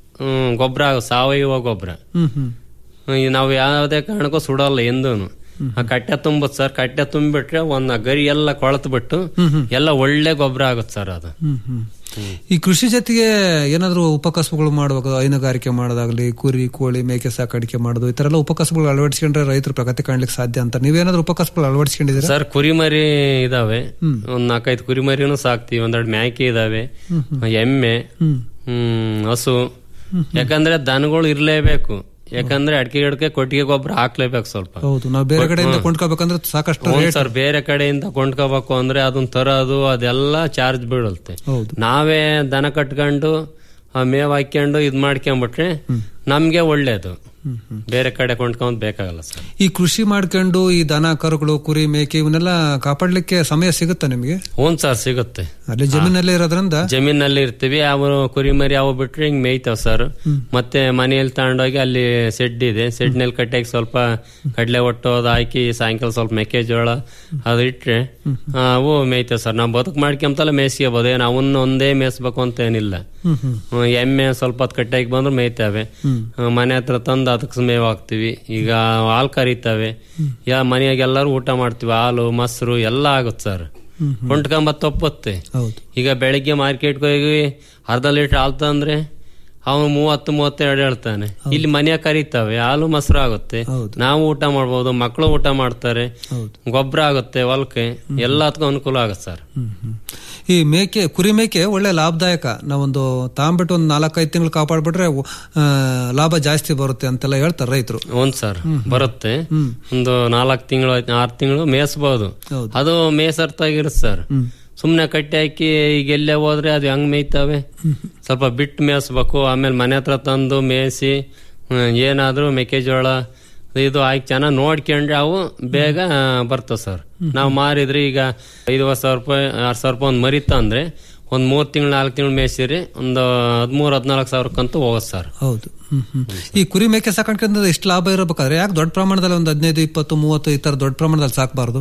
ಗೊಬ್ಬರ ಸಾವಯವ ಗೊಬ್ಬರ ಹ್ಮ್ ಹ್ಮ್ ನಾವು ಯಾವುದೇ ಕಾರಣಕ್ಕೂ ಸುಡಲ್ಲ ಎಂದೂನು ಆ ಕಟ್ಟೆ ತುಂಬತ್ ಸರ್ ಕಟ್ಟೆ ತುಂಬಿಟ್ರೆ ಒಂದ್ ಗರಿ ಎಲ್ಲ ಕೊಳತು ಬಿಟ್ಟು ಎಲ್ಲ ಒಳ್ಳೆ ಗೊಬ್ಬರ ಆಗುತ್ತೆ ಸರ್ ಅದು ಹ್ಮ್ ಹ್ಮ್ ಈ ಕೃಷಿ ಜೊತೆಗೆ ಏನಾದ್ರು ಉಪಕಸಬುಗಳು ಮಾಡಬೇಕು ಹೈನುಗಾರಿಕೆ ಮಾಡೋದಾಗ್ಲಿ ಕುರಿ ಕೋಳಿ ಮೇಕೆ ಸಾಕಾಣಿಕೆ ಮಾಡೋದು ಈ ತರ ಎಲ್ಲ ಉಪಕಸಬುಗಳು ಅಳವಡಿಸ್ಕೊಂಡ್ರೆ ರೈತರು ಪ್ರಗತಿ ಕಾಣ್ಲಿಕ್ಕೆ ಸಾಧ್ಯ ಅಂತ ನೀವೇನಾದ್ರೂ ಉಪಕಸಬುಗಳು ಅಳವಡಿಸ್ಕೊಂಡಿದ್ದೀರಾ ಸರ್ ಕುರಿಮರಿ ಇದಾವೆ ಒಂದ್ ನಾಲ್ಕೈದು ಕುರಿಮರಿನೂ ಸಾಕ್ತಿವಿ ಒಂದೆರಡು ಮೇಕೆ ಇದಾವೆ ಹ್ಮ್ ಎಮ್ಮೆ ಹ್ಮ್ ಹ್ಮ್ ಹಸು ಯಾಕಂದ್ರೆ ದನಗಳು ಇರ್ಲೇಬೇಕು ಯಾಕಂದ್ರೆ ಅಡಿಕೆ ಗಿಡಕ್ಕೆ ಕೊಟ್ಟಿಗೆ ಗೊಬ್ಬರ ಹಾಕ್ಲೇಬೇಕು ಸ್ವಲ್ಪ ಹೌದು ನಾವು ಬೇರೆ ಕಡೆಯಿಂದ ಹ್ಮ್. ಕೊಂಡ್ಕೋಬೇಕಂದ್ರೆ ಸಾಕಷ್ಟು ಹ್ಞೂ ರೇಟ್ ಸರ್ ಬೇರೆ ಕಡೆಯಿಂದ ಕೊಂಡ್ಕೋಬೇಕು ಅಂದ್ರೆ ಅದನ್ನ ತರೋದು ಅದೆಲ್ಲ ಚಾರ್ಜ್ ಬೀಳುತ್ತೆ ಹೌದು ನಾವೇ ದನ ಕಟ್ಕೊಂಡು ಆ ಮೇವ್ ಹಾಕ್ಕೊಂಡು ಇದ್ ಮಾಡ್ಕೊಂಡ್ಬಿಟ್ರೆ ನಮ್ಗೆ ಒಳ್ಳೇದು ಬೇರೆ ಕಡೆ ಕೊಂಡ್ಕೊಂಡ್ ಬೇಕಾಗಲ್ಲ ಸರ್ ಈ ಕೃಷಿ ಮಾಡ್ಕೊಂಡು ಈ ದನ ಕರುಗಳು ಕುರಿ ಮೇಕೆ ಇವನ್ನೆಲ್ಲ ಕಾಪಾಡ್ಲಿಕ್ಕೆ ಸಮಯ ಸಿಗುತ್ತಾ ನಿಮ್ಗೆ ಹ್ಞೂ ಸರ್ ಸಿಗುತ್ತೆ ಅಲ್ಲಿ ಜಮೀನಲ್ಲಿ ಇರೋದ್ರಿಂದ ಜಮೀನಲ್ಲಿ ಇರ್ತೀವಿ ಅವು ಕುರಿಮರಿ ಅವು ಬಿಟ್ರೆ ಹಿಂಗ್ ಮೇಯ್ತಾವ್ ಸರ್ ಮತ್ತೆ ಮನೆಯಲ್ಲಿ ತಗೊಂಡೋಗಿ ಅಲ್ಲಿ ಸೆಡ್ ಇದೆ ಸೆಡ್ ನಲ್ಲಿ ಕಟ್ಟಾಗಿ ಸ್ವಲ್ಪ ಕಡಲೆ ಒಟ್ಟು ಅದು ಹಾಕಿ ಸಾಯಂಕಾಲ ಸ್ವಲ್ಪ ಮೆಕ್ಕೆಜೋಳ ಅದು ಇಟ್ರೆ ಆ, ಅವು ಮೇಯ್ತಾವ್ ಸರ್ ನಾವು ಬದುಕು ಮಾಡ್ಕೊಂತಲ್ಲ ಮೇಯ್ಸ್ಕೋಬೋದು ಏನು ಅವನ್ನ ಒಂದೇ ಮೇಯಿಸ್ಬೇಕು ಅಂತ ಏನಿಲ್ಲ ಹ್ಮ್ ಹ್ಮ್ ಹ್ಮ್, ಎಮ್ಮೆ ಸ್ವಲ್ಪ ಹೊತ್ತು ಕಟ್ಟಾಗಿ ಬಂದ್ರೆ ಮೇಯ್ತಾವೆ ಹ್ಮ್. ಆ, ಮನೆ ಹತ್ರ ತಂದು ಅದಕ್ಕೆ ಮೇವು ಹಾಕ್ತಿವಿ ಈಗ ಹಾಲು ಕರೀತಾವೆ ಯಾ ಮನೆಯಾಗ ಎಲ್ಲರೂ ಊಟ ಮಾಡ್ತೀವಿ ಹಾಲು ಮೊಸರು ಎಲ್ಲ ಆಗುತ್ತೆ ಸರ್ ಹ್ಮ್ ಹ್ಮ್. ಕೊಂಡ್ಕೊಂಬತ್ ತಪ್ಪುತ್ತೆ ಹೌದು ಈಗ ಬೆಳಿಗ್ಗೆ ಮಾರ್ಕೆಟ್ಗೆ ಹೋಗಿ ಅರ್ಧ ಲೀಟರ್ ಹಾಲು ತಂದ್ರೆ ಅವನು ಮೂವತ್ತು ಮೂವತ್ತೆರಡು ಹೇಳ್ತಾನೆ ಇಲ್ಲಿ ಮನೆಯಾಗ ಕರೀತಾವೆ ಹಾಲು ಮೊಸರು ಆಗುತ್ತೆ ನಾವು ಊಟ ಮಾಡ್ಬೋದು ಮಕ್ಕಳು ಊಟ ಮಾಡ್ತಾರೆ ಗೊಬ್ಬರ ಆಗುತ್ತೆ ಹೊಲಕ್ಕೆ ಎಲ್ಲದಕ್ಕೂ ಅನುಕೂಲ ಆಗುತ್ತೆ ಸರ್ ಹ್ಮ್ ಹ್ಮ್. ಈ ಮೇಕೆ ಕುರಿ ಮೇಕೆ ಒಳ್ಳೆ ಲಾಭದಾಯಕ ನಾವೊಂದು ತಾಂಬಿಟ್ಟು ಒಂದು ನಾಲ್ಕೈದು ತಿಂಗಳು ಕಾಪಾಡ್ಬಿಟ್ರೆ ಆ, ಲಾಭ ಜಾಸ್ತಿ ಬರುತ್ತೆ ಅಂತೆಲ್ಲ ಹೇಳ್ತಾರೆ ರೈತರು ಒಂದ್ ಸರ್ ಬರುತ್ತೆ ಒಂದು ನಾಲ್ಕು ತಿಂಗಳು ಆರು ತಿಂಗಳು ಮೇಯಿಸಬಹುದು ಅದು ಮೇಸರ್ತಾಗಿರುತ್ತೆ ಸರ್ ಸುಮ್ನೆ ಕಟ್ಟಿ ಹಾಕಿ ಈಗ ಎಲ್ಲೇ ಹೋದ್ರೆ ಅದು ಹೆಂಗ್ ಮೇಯ್ತಾವೆ ಸ್ವಲ್ಪ ಬಿಟ್ಟು ಮೇಯಿಸ್ಬೇಕು ಆಮೇಲೆ ಮನೆ ಹತ್ರ ತಂದು ಮೇಯಿಸಿ ಹ್ಮ್, ಏನಾದ್ರೂ ಮೆಕ್ಕೆಜೋಳ ಇದು ಹಾಕಿ ಚೆನ್ನಾಗಿ ನೋಡ್ಕೊಂಡ್ರೆ ಅವು ಬೇಗ ಬರ್ತವೆ ಸರ್ ನಾವು ಮಾರಿದ್ರೆ ಈಗ ಐದುವರೆ ಸಾವಿರ ರೂಪಾಯಿ ಆರು ಸಾವಿರ ರೂಪಾಯಿ ಒಂದು ಮರಿತ ಅಂದ್ರೆ ಒಂದ್ ಮೂರ್ ತಿಂಗಳು ನಾಲ್ಕು ತಿಂಗಳು ಮೇಯಿಸಿರಿ ಒಂದು ಹದಿಮೂರು ಹದಿನಾಲ್ಕು ಸಾವಿರಕ್ಕಂತೂ ಹೋಗುತ್ತೆ ಸರ್ ಹೌದು ಹ್ಮ್ ಹ್ಮ್. ಈ ಕುರಿ ಮೇಕೆ ಸಾಕಾಣಿಕೆ ಇಷ್ಟು ಲಾಭ ಇರಬೇಕಾದ್ರೆ ಯಾಕೆ ದೊಡ್ಡ ಪ್ರಮಾಣದಲ್ಲಿ ಒಂದು ಹದಿನೈದು ಇಪ್ಪತ್ತು ಮೂವತ್ತು ಈ ತರ ದೊಡ್ಡ ಪ್ರಮಾಣದಲ್ಲಿ ಸಾಕಬಾರ್ದು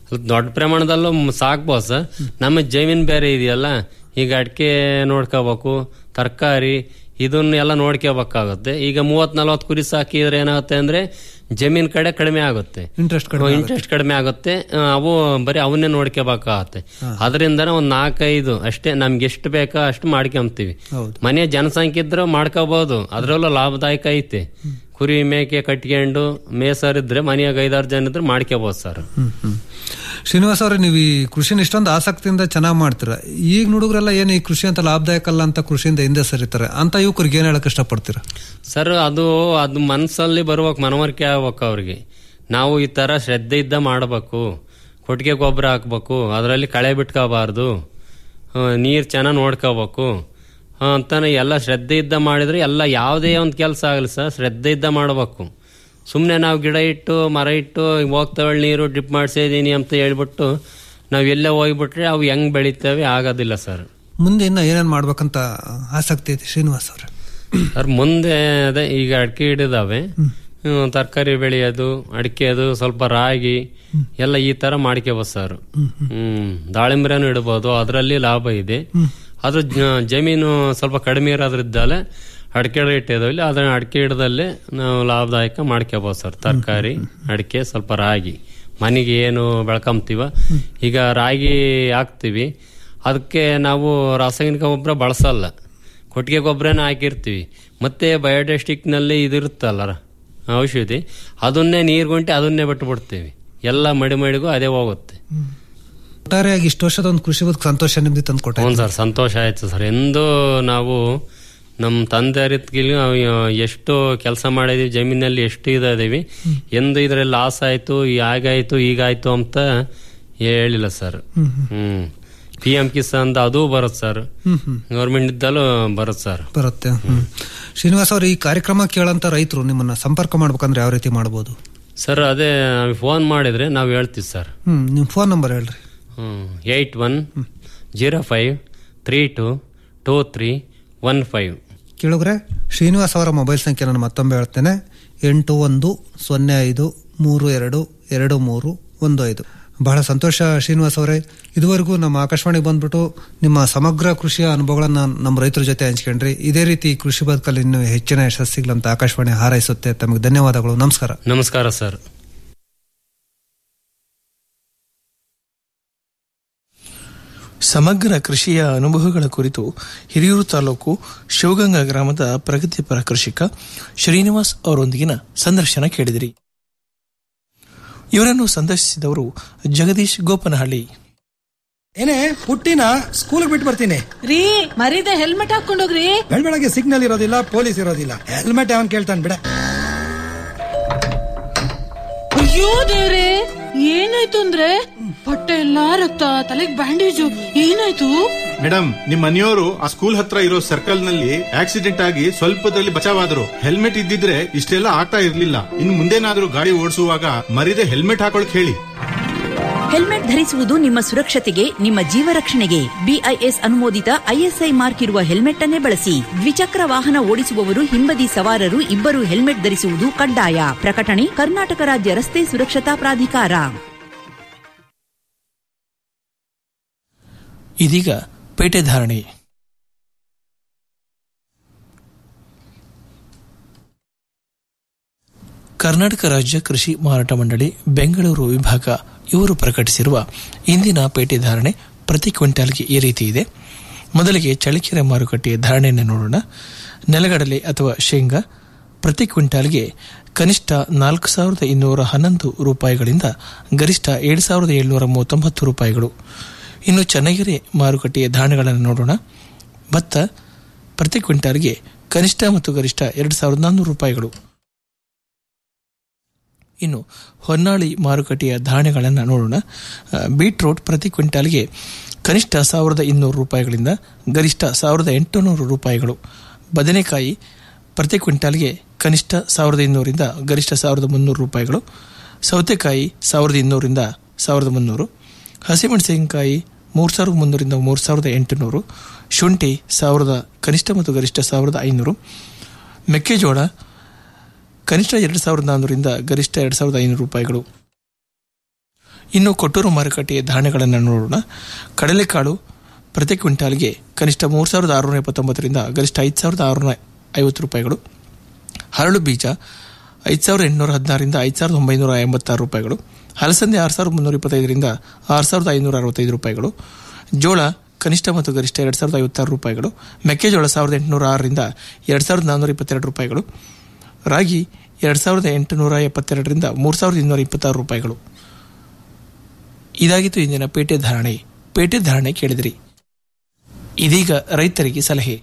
ದೊಡ್ಡ ಪ್ರಮಾಣದಲ್ಲೂ ಮ್- ಸಾಕ್ಬೋದು ಸರ್ ನಮ್ಮ ಜಮೀನ್ ಬೇರೆ ಇದೆಯಲ್ಲ ಈಗ ಅಡಿಕೆ ನೋಡ್ಕೋಬೇಕು ತರಕಾರಿ ಇದನ್ನ ಎಲ್ಲ ನೋಡ್ಕೋಬೇಕಾಗುತ್ತೆ ಈಗ ಮೂವತ್ ನಲ್ವತ್ತು ಕುರಿ ಸಾಕಿದ್ರೆ ಏನಾಗುತ್ತೆ ಅಂದ್ರೆ ಜಮೀನ್ ಕಡೆ ಕಡಿಮೆ ಆಗುತ್ತೆ ಇಂಟ್ರೆಸ್ಟ್ ಕಡಿಮೆ ಆಗುತ್ತೆ. ಇಂಟ್ರೆಸ್ಟ್ ಕಡಿಮೆ ಆಗುತ್ತೆ ಆ, ಅವು ಬರೀ ಅವನ್ನೇ ನೋಡ್ಕೋಬೇಕಾಗತ್ತೆ ಅದರಿಂದನೇ ಒಂದ್ ನಾಲ್ಕೈದು ಅಷ್ಟೇ ನಮ್ಗೆ ಎಷ್ಟು ಬೇಕೋ ಅಷ್ಟು ಮಾಡ್ಕೊಂತೀವಿ ಹೌದು. ಮನೆ ಜನಸಂಖ್ಯೆ ಇದ್ರೆ ಮಾಡ್ಕೋಬಹುದು ಅದ್ರಲ್ಲೂ ಲಾಭದಾಯಕ ಐತೆ ಕುರಿ ಮೇಕೆ ಕಟ್ಕೊಂಡು ಮೇಸರಿದ್ರೆ ಮನೆಯಾಗ ಐದಾರು ಜನ ಇದ್ರೆ ಮಾಡ್ಕೋಬಹುದು ಸರ್ ಹ್ಮ್ ಹ್ಮ್ ಶ್ರೀನಿವಾಸ್ ಅವ್ರೆ ನೀವು ಈ ಕೃಷಿನ ಇಷ್ಟೊಂದು ಆಸಕ್ತಿಯಿಂದ ಚೆನ್ನಾಗಿ ಮಾಡ್ತೀರ ಈಗ ಹುಡುಗರೆಲ್ಲ ಏನು ಈ ಕೃಷಿ ಅಂತ ಲಾಭದಾಯಕ ಅಲ್ಲ ಅಂತ ಕೃಷಿಯಿಂದ ಹಿಂದೆ ಸರಿತಾರೆ ಅಂತ ಯುವಕರಿಗೆ ಏನ್ ಹೇಳಕ್ ಇಷ್ಟಪಡ್ತೀರಾ ಸರ್ ಅದು ಅದು ಮನಸ್ಸಲ್ಲಿ ಬರ್ಬೇಕು ಮನವರಿಕೆ ಆಗ್ಬೇಕು ಅವ್ರಿಗೆ ನಾವು ಈ ತರ ಶ್ರದ್ಧೆ ಇದ್ದ ಮಾಡಬೇಕು ಕೊಟ್ಟಿಗೆ ಗೊಬ್ಬರ ಹಾಕ್ಬೇಕು ಅದರಲ್ಲಿ ಕಳೆ ಬಿಟ್ಕೋಬಾರ್ದು ನೀರು ಚೆನ್ನಾಗಿ ನೋಡ್ಕೋಬೇಕು ಆ, ಅಂತಾನೆ ಎಲ್ಲ ಶ್ರದ್ಧೆ ಇದ್ದ ಮಾಡಿದ್ರೆ ಎಲ್ಲ ಯಾವುದೇ ಒಂದು ಕೆಲಸ ಆಗಲಿ ಸರ್ ಶ್ರದ್ಧೆ ಇದ್ದ ಮಾಡಬೇಕು ಸುಮ್ಮನೆ ನಾವು ಗಿಡ ಇಟ್ಟು ಮರ ಇಟ್ಟು ಹೋಗ್ತಾವಳಿ ನೀರು ಡ್ರಿಪ್ ಮಾಡಿಸಿದೀನಿ ಅಂತ ಹೇಳ್ಬಿಟ್ಟು ನಾವು ಎಲ್ಲೇ ಹೋಗ್ಬಿಟ್ರೆ ಅವು ಹೆಂಗ್ ಬೆಳಿತೇವೆ ಆಗೋದಿಲ್ಲ ಸರ್ ಮುಂದೆ ಇನ್ನ ಏನೇನ್ ಮಾಡ್ಬೇಕಂತ ಆಸಕ್ತಿ ಐತಿ ಶ್ರೀನಿವಾಸ್ ಅವ್ರೆ ಸರ್ ಮುಂದೆ ಅದೇ ಈಗ ಅಡಿಕೆ ಹಿಡಿದಾವೆ ತರಕಾರಿ ಬೆಳೆಯೋದು ಅಡಿಕೆ ಅದು ಸ್ವಲ್ಪ ರಾಗಿ ಎಲ್ಲ ಈ ತರ ಮಾಡ್ಕೋಬೋದು ಸರ್ ಹ್ಮ್ ದಾಳಿಂಬ್ರೆನೂ ಇಡಬಹುದು ಅದರಲ್ಲಿ ಲಾಭ ಇದೆ ಅದು ಜ- ಜಮೀನು ಸ್ವಲ್ಪ ಕಡಿಮೆ ಇರೋದ್ರಿದ್ದಲೆ ಅಡಿಕೆ ಇಟ್ಟಿದಾವೆ ಅದನ್ನ ಅಡಿಕೆ ಹಿಡ್ದಲ್ಲೇ ನಾವು ಲಾಭದಾಯಕ ಮಾಡ್ಕೋಬಹುದು ಸರ್ ತರಕಾರಿ ಅಡಿಕೆ ಸ್ವಲ್ಪ ರಾಗಿ ಮನೆಗೆ ಏನು ಬೆಳ್ಕೊಂತೀವ ಈಗ ರಾಗಿ ಹಾಕ್ತಿವಿ ಅದಕ್ಕೆ ನಾವು ರಾಸಾಯನಿಕ ಗೊಬ್ಬರ ಬಳಸಲ್ಲ ಕೊಟ್ಟಿಗೆ ಗೊಬ್ಬರನ ಹಾಕಿರ್ತೀವಿ ಮತ್ತೆ ಬಯೋಡೈಸ್ಟಿಕ್ ನಲ್ಲಿ ಇದಿರುತ್ತಲ್ಲ ಔಷಧಿ ಅದನ್ನೇ ನೀರ್ಗುಂಟೆ ಅದನ್ನೇ ಬಿಟ್ಟು ಬಿಡ್ತೀವಿ ಎಲ್ಲ ಮಡಿ ಮಡಿಗೂ ಅದೇ ಹೋಗುತ್ತೆ ಒಟ್ಟಾರೆಯಾಗಿ ಇಷ್ಟು ವರ್ಷದ ಒಂದು ಕೃಷಿ ಬದುಕು ಸಂತೋಷ ನೆಮ್ಮದಿ ತಂದು ಕೊಟ್ಟ ಹ್ಞೂ ಸರ್ ಸಂತೋಷ ಆಯ್ತು ಸರ್ ಎಂದು ನಾವು ನಮ್ಮ ತಂದೆಯರಿದ್ಗಿಲಿ ಎಷ್ಟು ಕೆಲಸ ಮಾಡಿದೀವಿ ಜಮೀನಲ್ಲಿ ಎಷ್ಟು ಇದ್ದೀವಿ ಎಂದು ಇದ್ರಲ್ಲಿ ಲಾಸ್ ಆಯ್ತು ಹಾಗಾಯ್ತು ಹೀಗಾಯ್ತು ಅಂತ ಹೇಳಿಲ್ಲ ಸರ್ ಹ್ಮ್ ಹ್ಮ್ ಪಿ ಎಂ ಕಿಸಾನ್ ಅದು ಬರುತ್ತೆ ಸರ್ ಹ್ಮ್ ಹ್ಮ್ ಗೌರ್ಮೆಂಟ್ ಇದ್ದಲ್ಲೂ ಬರುತ್ತೆ ಸರ್ ಬರುತ್ತೆ ಹ್ಮ್ ಶ್ರೀನಿವಾಸ್ ಅವ್ರ ಈ ಕಾರ್ಯಕ್ರಮ ಕೇಳಂತ ರೈತರು ನಿಮ್ಮನ್ನ ಸಂಪರ್ಕ ಮಾಡ್ಬೇಕಂದ್ರೆ ಯಾವ ರೀತಿ ಮಾಡ್ಬೋದು ಸರ್ ಅದೇ ಫೋನ್ ಮಾಡಿದ್ರೆ ನಾವು ಹೇಳ್ತೀವಿ ಸರ್ ಹ್ಮ್ ನಿಮ್ ಫೋನ್ ನಂಬರ್ ಹೇಳ್ರಿ eight one zero five three two two three one five ಕೇಳುಗ್ರೆ ಶ್ರೀನಿವಾಸ್ ಅವರ ಮೊಬೈಲ್ ಸಂಖ್ಯೆ ನಾನು ಮತ್ತೊಮ್ಮೆ ಹೇಳ್ತೇನೆ ಎಂಟು ಒಂದು ಸೊನ್ನೆ ಐದು ಮೂರು ಎರಡು ಎರಡು ಮೂರು ಒಂದು ಐದು ಬಹಳ ಸಂತೋಷ ಶ್ರೀನಿವಾಸ್ ಅವರೇ ಇದುವರೆಗೂ ನಮ್ಮ ಆಕಾಶವಾಣಿಗೆ ಬಂದ್ಬಿಟ್ಟು ನಿಮ್ಮ ಸಮಗ್ರ ಕೃಷಿಯ ಅನುಭವಗಳನ್ನ ನಮ್ಮ ರೈತರ ಜೊತೆ ಹಂಚ್ಕೊಂಡ್ರಿ ಇದೇ ರೀತಿ ಕೃಷಿ ಬದುಕಲ್ಲಿ ಇನ್ನೂ ಹೆಚ್ಚಿನ ಯಶಸ್ಸಿಗಳಂತ ಆಕಾಶವಾಣಿ ಹಾರೈಸುತ್ತೆ ತಮಗೆ ಧನ್ಯವಾದಗಳು ನಮಸ್ಕಾರ ನಮಸ್ಕಾರ ಸರ್ ಸಮಗ್ರ ಕೃಷಿಯ ಅನುಭವಗಳ ಕುರಿತು ಹಿರಿಯೂರು ತಾಲೂಕು ಶಿವಗಂಗಾ ಗ್ರಾಮದ ಪ್ರಗತಿಪರ ಕೃಷಿಕ ಶ್ರೀನಿವಾಸ್ ಅವರೊಂದಿಗಿನ ಸಂದರ್ಶನ ಕೇಳಿದಿರಿ ಇವರನ್ನು ಸಂದರ್ಶಿಸಿದವರು ಜಗದೀಶ್ ಗೋಪನಹಳ್ಳಿ ಏನೇ ಪುಟ್ಟಿನ ಸ್ಕೂಲ್ ಬಿಟ್ಟು ಬರ್ತೀನಿ ರೀ ಮರೀದೆ ಹೆಲ್ಮೆಟ್ ಹಾಕೊಂಡೋಗ್ರಿ ಬೆಳಗ್ಗೆ ಸಿಗ್ನಲ್ ಇರೋದಿಲ್ಲ ಪೊಲೀಸ್ ಇರೋದಿಲ್ಲ ಹೆಲ್ಮೆಟ್ ಅವನ್ ಕೇಳ್ತಾನೆ ಬಿಡ ಅಯ್ಯೋ ದೇವ್ರೆ ಏನಾಯ್ತು ಅಂದ್ರೆ ಹೊಟ್ಟೆ ಎಲ್ಲಾ ರಕ್ತ ತಲೆಗ್ ಬ್ಯಾಂಡೇಜು ಏನಾಯ್ತು ಮೇಡಮ್ ನಿಮ್ ಮನೆಯವರು ಆ ಸ್ಕೂಲ್ ಹತ್ರ ಇರೋ ಸರ್ಕಲ್ ನಲ್ಲಿ ಆಕ್ಸಿಡೆಂಟ್ ಆಗಿ ಸ್ವಲ್ಪದಲ್ಲಿ ಬಚಾವಾದ್ರು ಹೆಲ್ಮೆಟ್ ಇದ್ದಿದ್ರೆ ಇಷ್ಟೆಲ್ಲ ಆಗ್ತಾ ಇರ್ಲಿಲ್ಲ ಇನ್ ಮುಂದೇನಾದ್ರೂ ಗಾಡಿ ಓಡಿಸುವಾಗ ಮರಿದೆ ಹೆಲ್ಮೆಟ್ ಹಾಕೊಳಕ್ ಹೇಳಿ ಹೆಲ್ಮೆಟ್ ಧರಿಸುವುದು ನಿಮ್ಮ ಸುರಕ್ಷತೆಗೆ ನಿಮ್ಮ ಜೀವ ರಕ್ಷಣೆಗೆ ಬಿಐಎಸ್ ಅನುಮೋದಿತ ಐಎಸ್ಐ ಮಾರ್ಕ್ ಇರುವ ಹೆಲ್ಮೆಟ್ ಅನ್ನೇ ಬಳಸಿ ದ್ವಿಚಕ್ರ ವಾಹನ ಓಡಿಸುವವರು ಹಿಂಬದಿ ಸವಾರರು ಇಬ್ಬರು ಹೆಲ್ಮೆಟ್ ಧರಿಸುವುದು ಕಡ್ಡಾಯ ಪ್ರಕಟಣೆ ಕರ್ನಾಟಕ ರಾಜ್ಯ ರಸ್ತೆ ಸುರಕ್ಷತಾ ಪ್ರಾಧಿಕಾರ ಇದೀಗ ಪೇಟೆ ಧಾರಣೆ ಕರ್ನಾಟಕ ರಾಜ್ಯ ಕೃಷಿ ಮಾರಾಟ ಮಂಡಳಿ ಬೆಂಗಳೂರು ವಿಭಾಗ ಇವರು ಪ್ರಕಟಿಸಿರುವ ಇಂದಿನ ಪೇಟೆ ಧಾರಣೆ ಪ್ರತಿ ಕ್ವಿಂಟಾಲ್ಗೆ ಈ ರೀತಿ ಇದೆ ಮೊದಲಿಗೆ ಚಳಿಕೆರೆ ಮಾರುಕಟ್ಟೆಯ ಧಾರಣೆಯನ್ನು ನೋಡೋಣ ನೆಲಗಡಲೆ ಅಥವಾ ಶೇಂಗಾ ಪ್ರತಿ ಕ್ವಿಂಟಾಲ್ಗೆ ಕನಿಷ್ಠ ನಾಲ್ಕು ಸಾವಿರದ ಇನ್ನೂರ ಹನ್ನೊಂದು ರೂಪಾಯಿಗಳಿಂದ ಗರಿಷ್ಠ ಏಳು ಸಾವಿರದ ಏಳುನೂರ ಮೂವತ್ತೊಂಬತ್ತು ರೂಪಾಯಿಗಳು ಇನ್ನು ಚನ್ನಗಿರಿ ಮಾರುಕಟ್ಟೆಯ ಧಾರಣೆಗಳನ್ನು ನೋಡೋಣ ಭತ್ತ ಪ್ರತಿ ಕ್ವಿಂಟಾಲ್ಗೆ ಕನಿಷ್ಠ ಮತ್ತು ಗರಿಷ್ಠ ಎರಡು ಸಾವಿರದ ನಾನ್ನೂರು ರೂಪಾಯಿಗಳು ಇನ್ನು ಹೊನ್ನಾಳಿ ಮಾರುಕಟ್ಟೆಯ ಧಾರಣೆಗಳನ್ನು ನೋಡೋಣ ಆ, ಬೀಟ್ರೂಟ್ ಪ್ರತಿ ಕ್ವಿಂಟಾಲ್ಗೆ ಕನಿಷ್ಠ ಸಾವಿರದ ಇನ್ನೂರು ರೂಪಾಯಿಗಳಿಂದ ಗರಿಷ್ಠ ಸಾವಿರದ ಎಂಟುನೂರು ರೂಪಾಯಿಗಳು ಬದನೆಕಾಯಿ ಪ್ರತಿ ಕ್ವಿಂಟಾಲ್ಗೆ ಕನಿಷ್ಠ ಸಾವಿರದ ಇನ್ನೂರಿಂದ ಗರಿಷ್ಠ ಸಾವಿರದ ಮುನ್ನೂರು ರೂಪಾಯಿಗಳು ಸೌತೆಕಾಯಿ ಸಾವಿರದ ಇನ್ನೂರಿಂದ ಸಾವಿರದ ಮುನ್ನೂರು ಹಸಿಮೆಣಸಿನಕಾಯಿ ಮೂರು ಸಾವಿರದ ಮುನ್ನೂರಿಂದ ಮೂರು ಸಾವಿರದ ಎಂಟುನೂರು ಶುಂಠಿ ಸಾವಿರದ ಕನಿಷ್ಠ ಮತ್ತು ಗರಿಷ್ಠ ಸಾವಿರದ ಐನೂರು ಮೆಕ್ಕೆಜೋಳ ಕನಿಷ್ಠ ಎರಡು ಸಾವಿರದ ನಾನ್ನೂರಿಂದ ಗರಿಷ್ಠ ಎರಡು ಸಾವಿರದ ಐನೂರು ರೂಪಾಯಿಗಳು ಇನ್ನು ಕೊಟ್ಟೂರು ಮಾರುಕಟ್ಟೆಯ ಧಾನ್ಯಗಳನ್ನು ನೋಡೋಣ ಕಡಲೆಕಾಳು ಪ್ರತಿ ಕ್ವಿಂಟಾಲ್ಗೆ ಕನಿಷ್ಠ ಮೂರು ಸಾವಿರದ ಆರುನೂರ ಎಪ್ಪತ್ತೊಂಬತ್ತರಿಂದ ಗರಿಷ್ಠ ಐದು ಸಾವಿರದ ಆರುನೂರ ಐವತ್ತು ರೂಪಾಯಿಗಳು ಹರಳು ಬೀಜ ಐದು ಸಾವಿರದ ಎಂಟುನೂರ ಹದಿನಾರರಿಂದ ಐದು ಸಾವಿರದ ಒಂಬೈನೂರ ಎಂಬತ್ತಾರು ರೂಪಾಯಿಗಳು ಹಲಸಂದೆ ಆರು ಸಾವಿರದ ಮುನ್ನೂರ ಇಪ್ಪತ್ತೈದರಿಂದ ಆರು ಸಾವಿರದ ಐನೂರ ಅರವತ್ತೈದು ರೂಪಾಯಿಗಳು ಜೋಳ ಕನಿಷ್ಠ ಮತ್ತು ಗರಿಷ್ಠ ಎರಡು ಸಾವಿರದ ಐವತ್ತಾರು ರೂಪಾಯಿಗಳು ಮೆಕ್ಕೆಜೋಳ ಸಾವಿರದ ಎಂಟುನೂರ ಆರರಿಂದ ಎರಡು ಸಾವಿರದ ನಾನ್ನೂರ ಇಪ್ಪತ್ತೆರಡು ರೂಪಾಯಿಗಳು ರಾಗಿ ಎರಡು ಸಾವಿರದ ಎಂಟುನೂರ ಎಪ್ಪತ್ತೆರಡರಿಂದ ಮೂರು ಸಾವಿರದ ಇನ್ನೂರ ಇಪ್ಪತ್ತಾರು ರೂಪಾಯಿಗಳು ಇದಾಗಿತ್ತು ಇಂದಿನ ಪೇಟೆ ಧಾರಣೆ ಪೇಟೆ ಧಾರಣೆ ಕೇಳಿದಿರಿ ಇದೀಗ ರೈತರಿಗೆ ಸಲಹೆ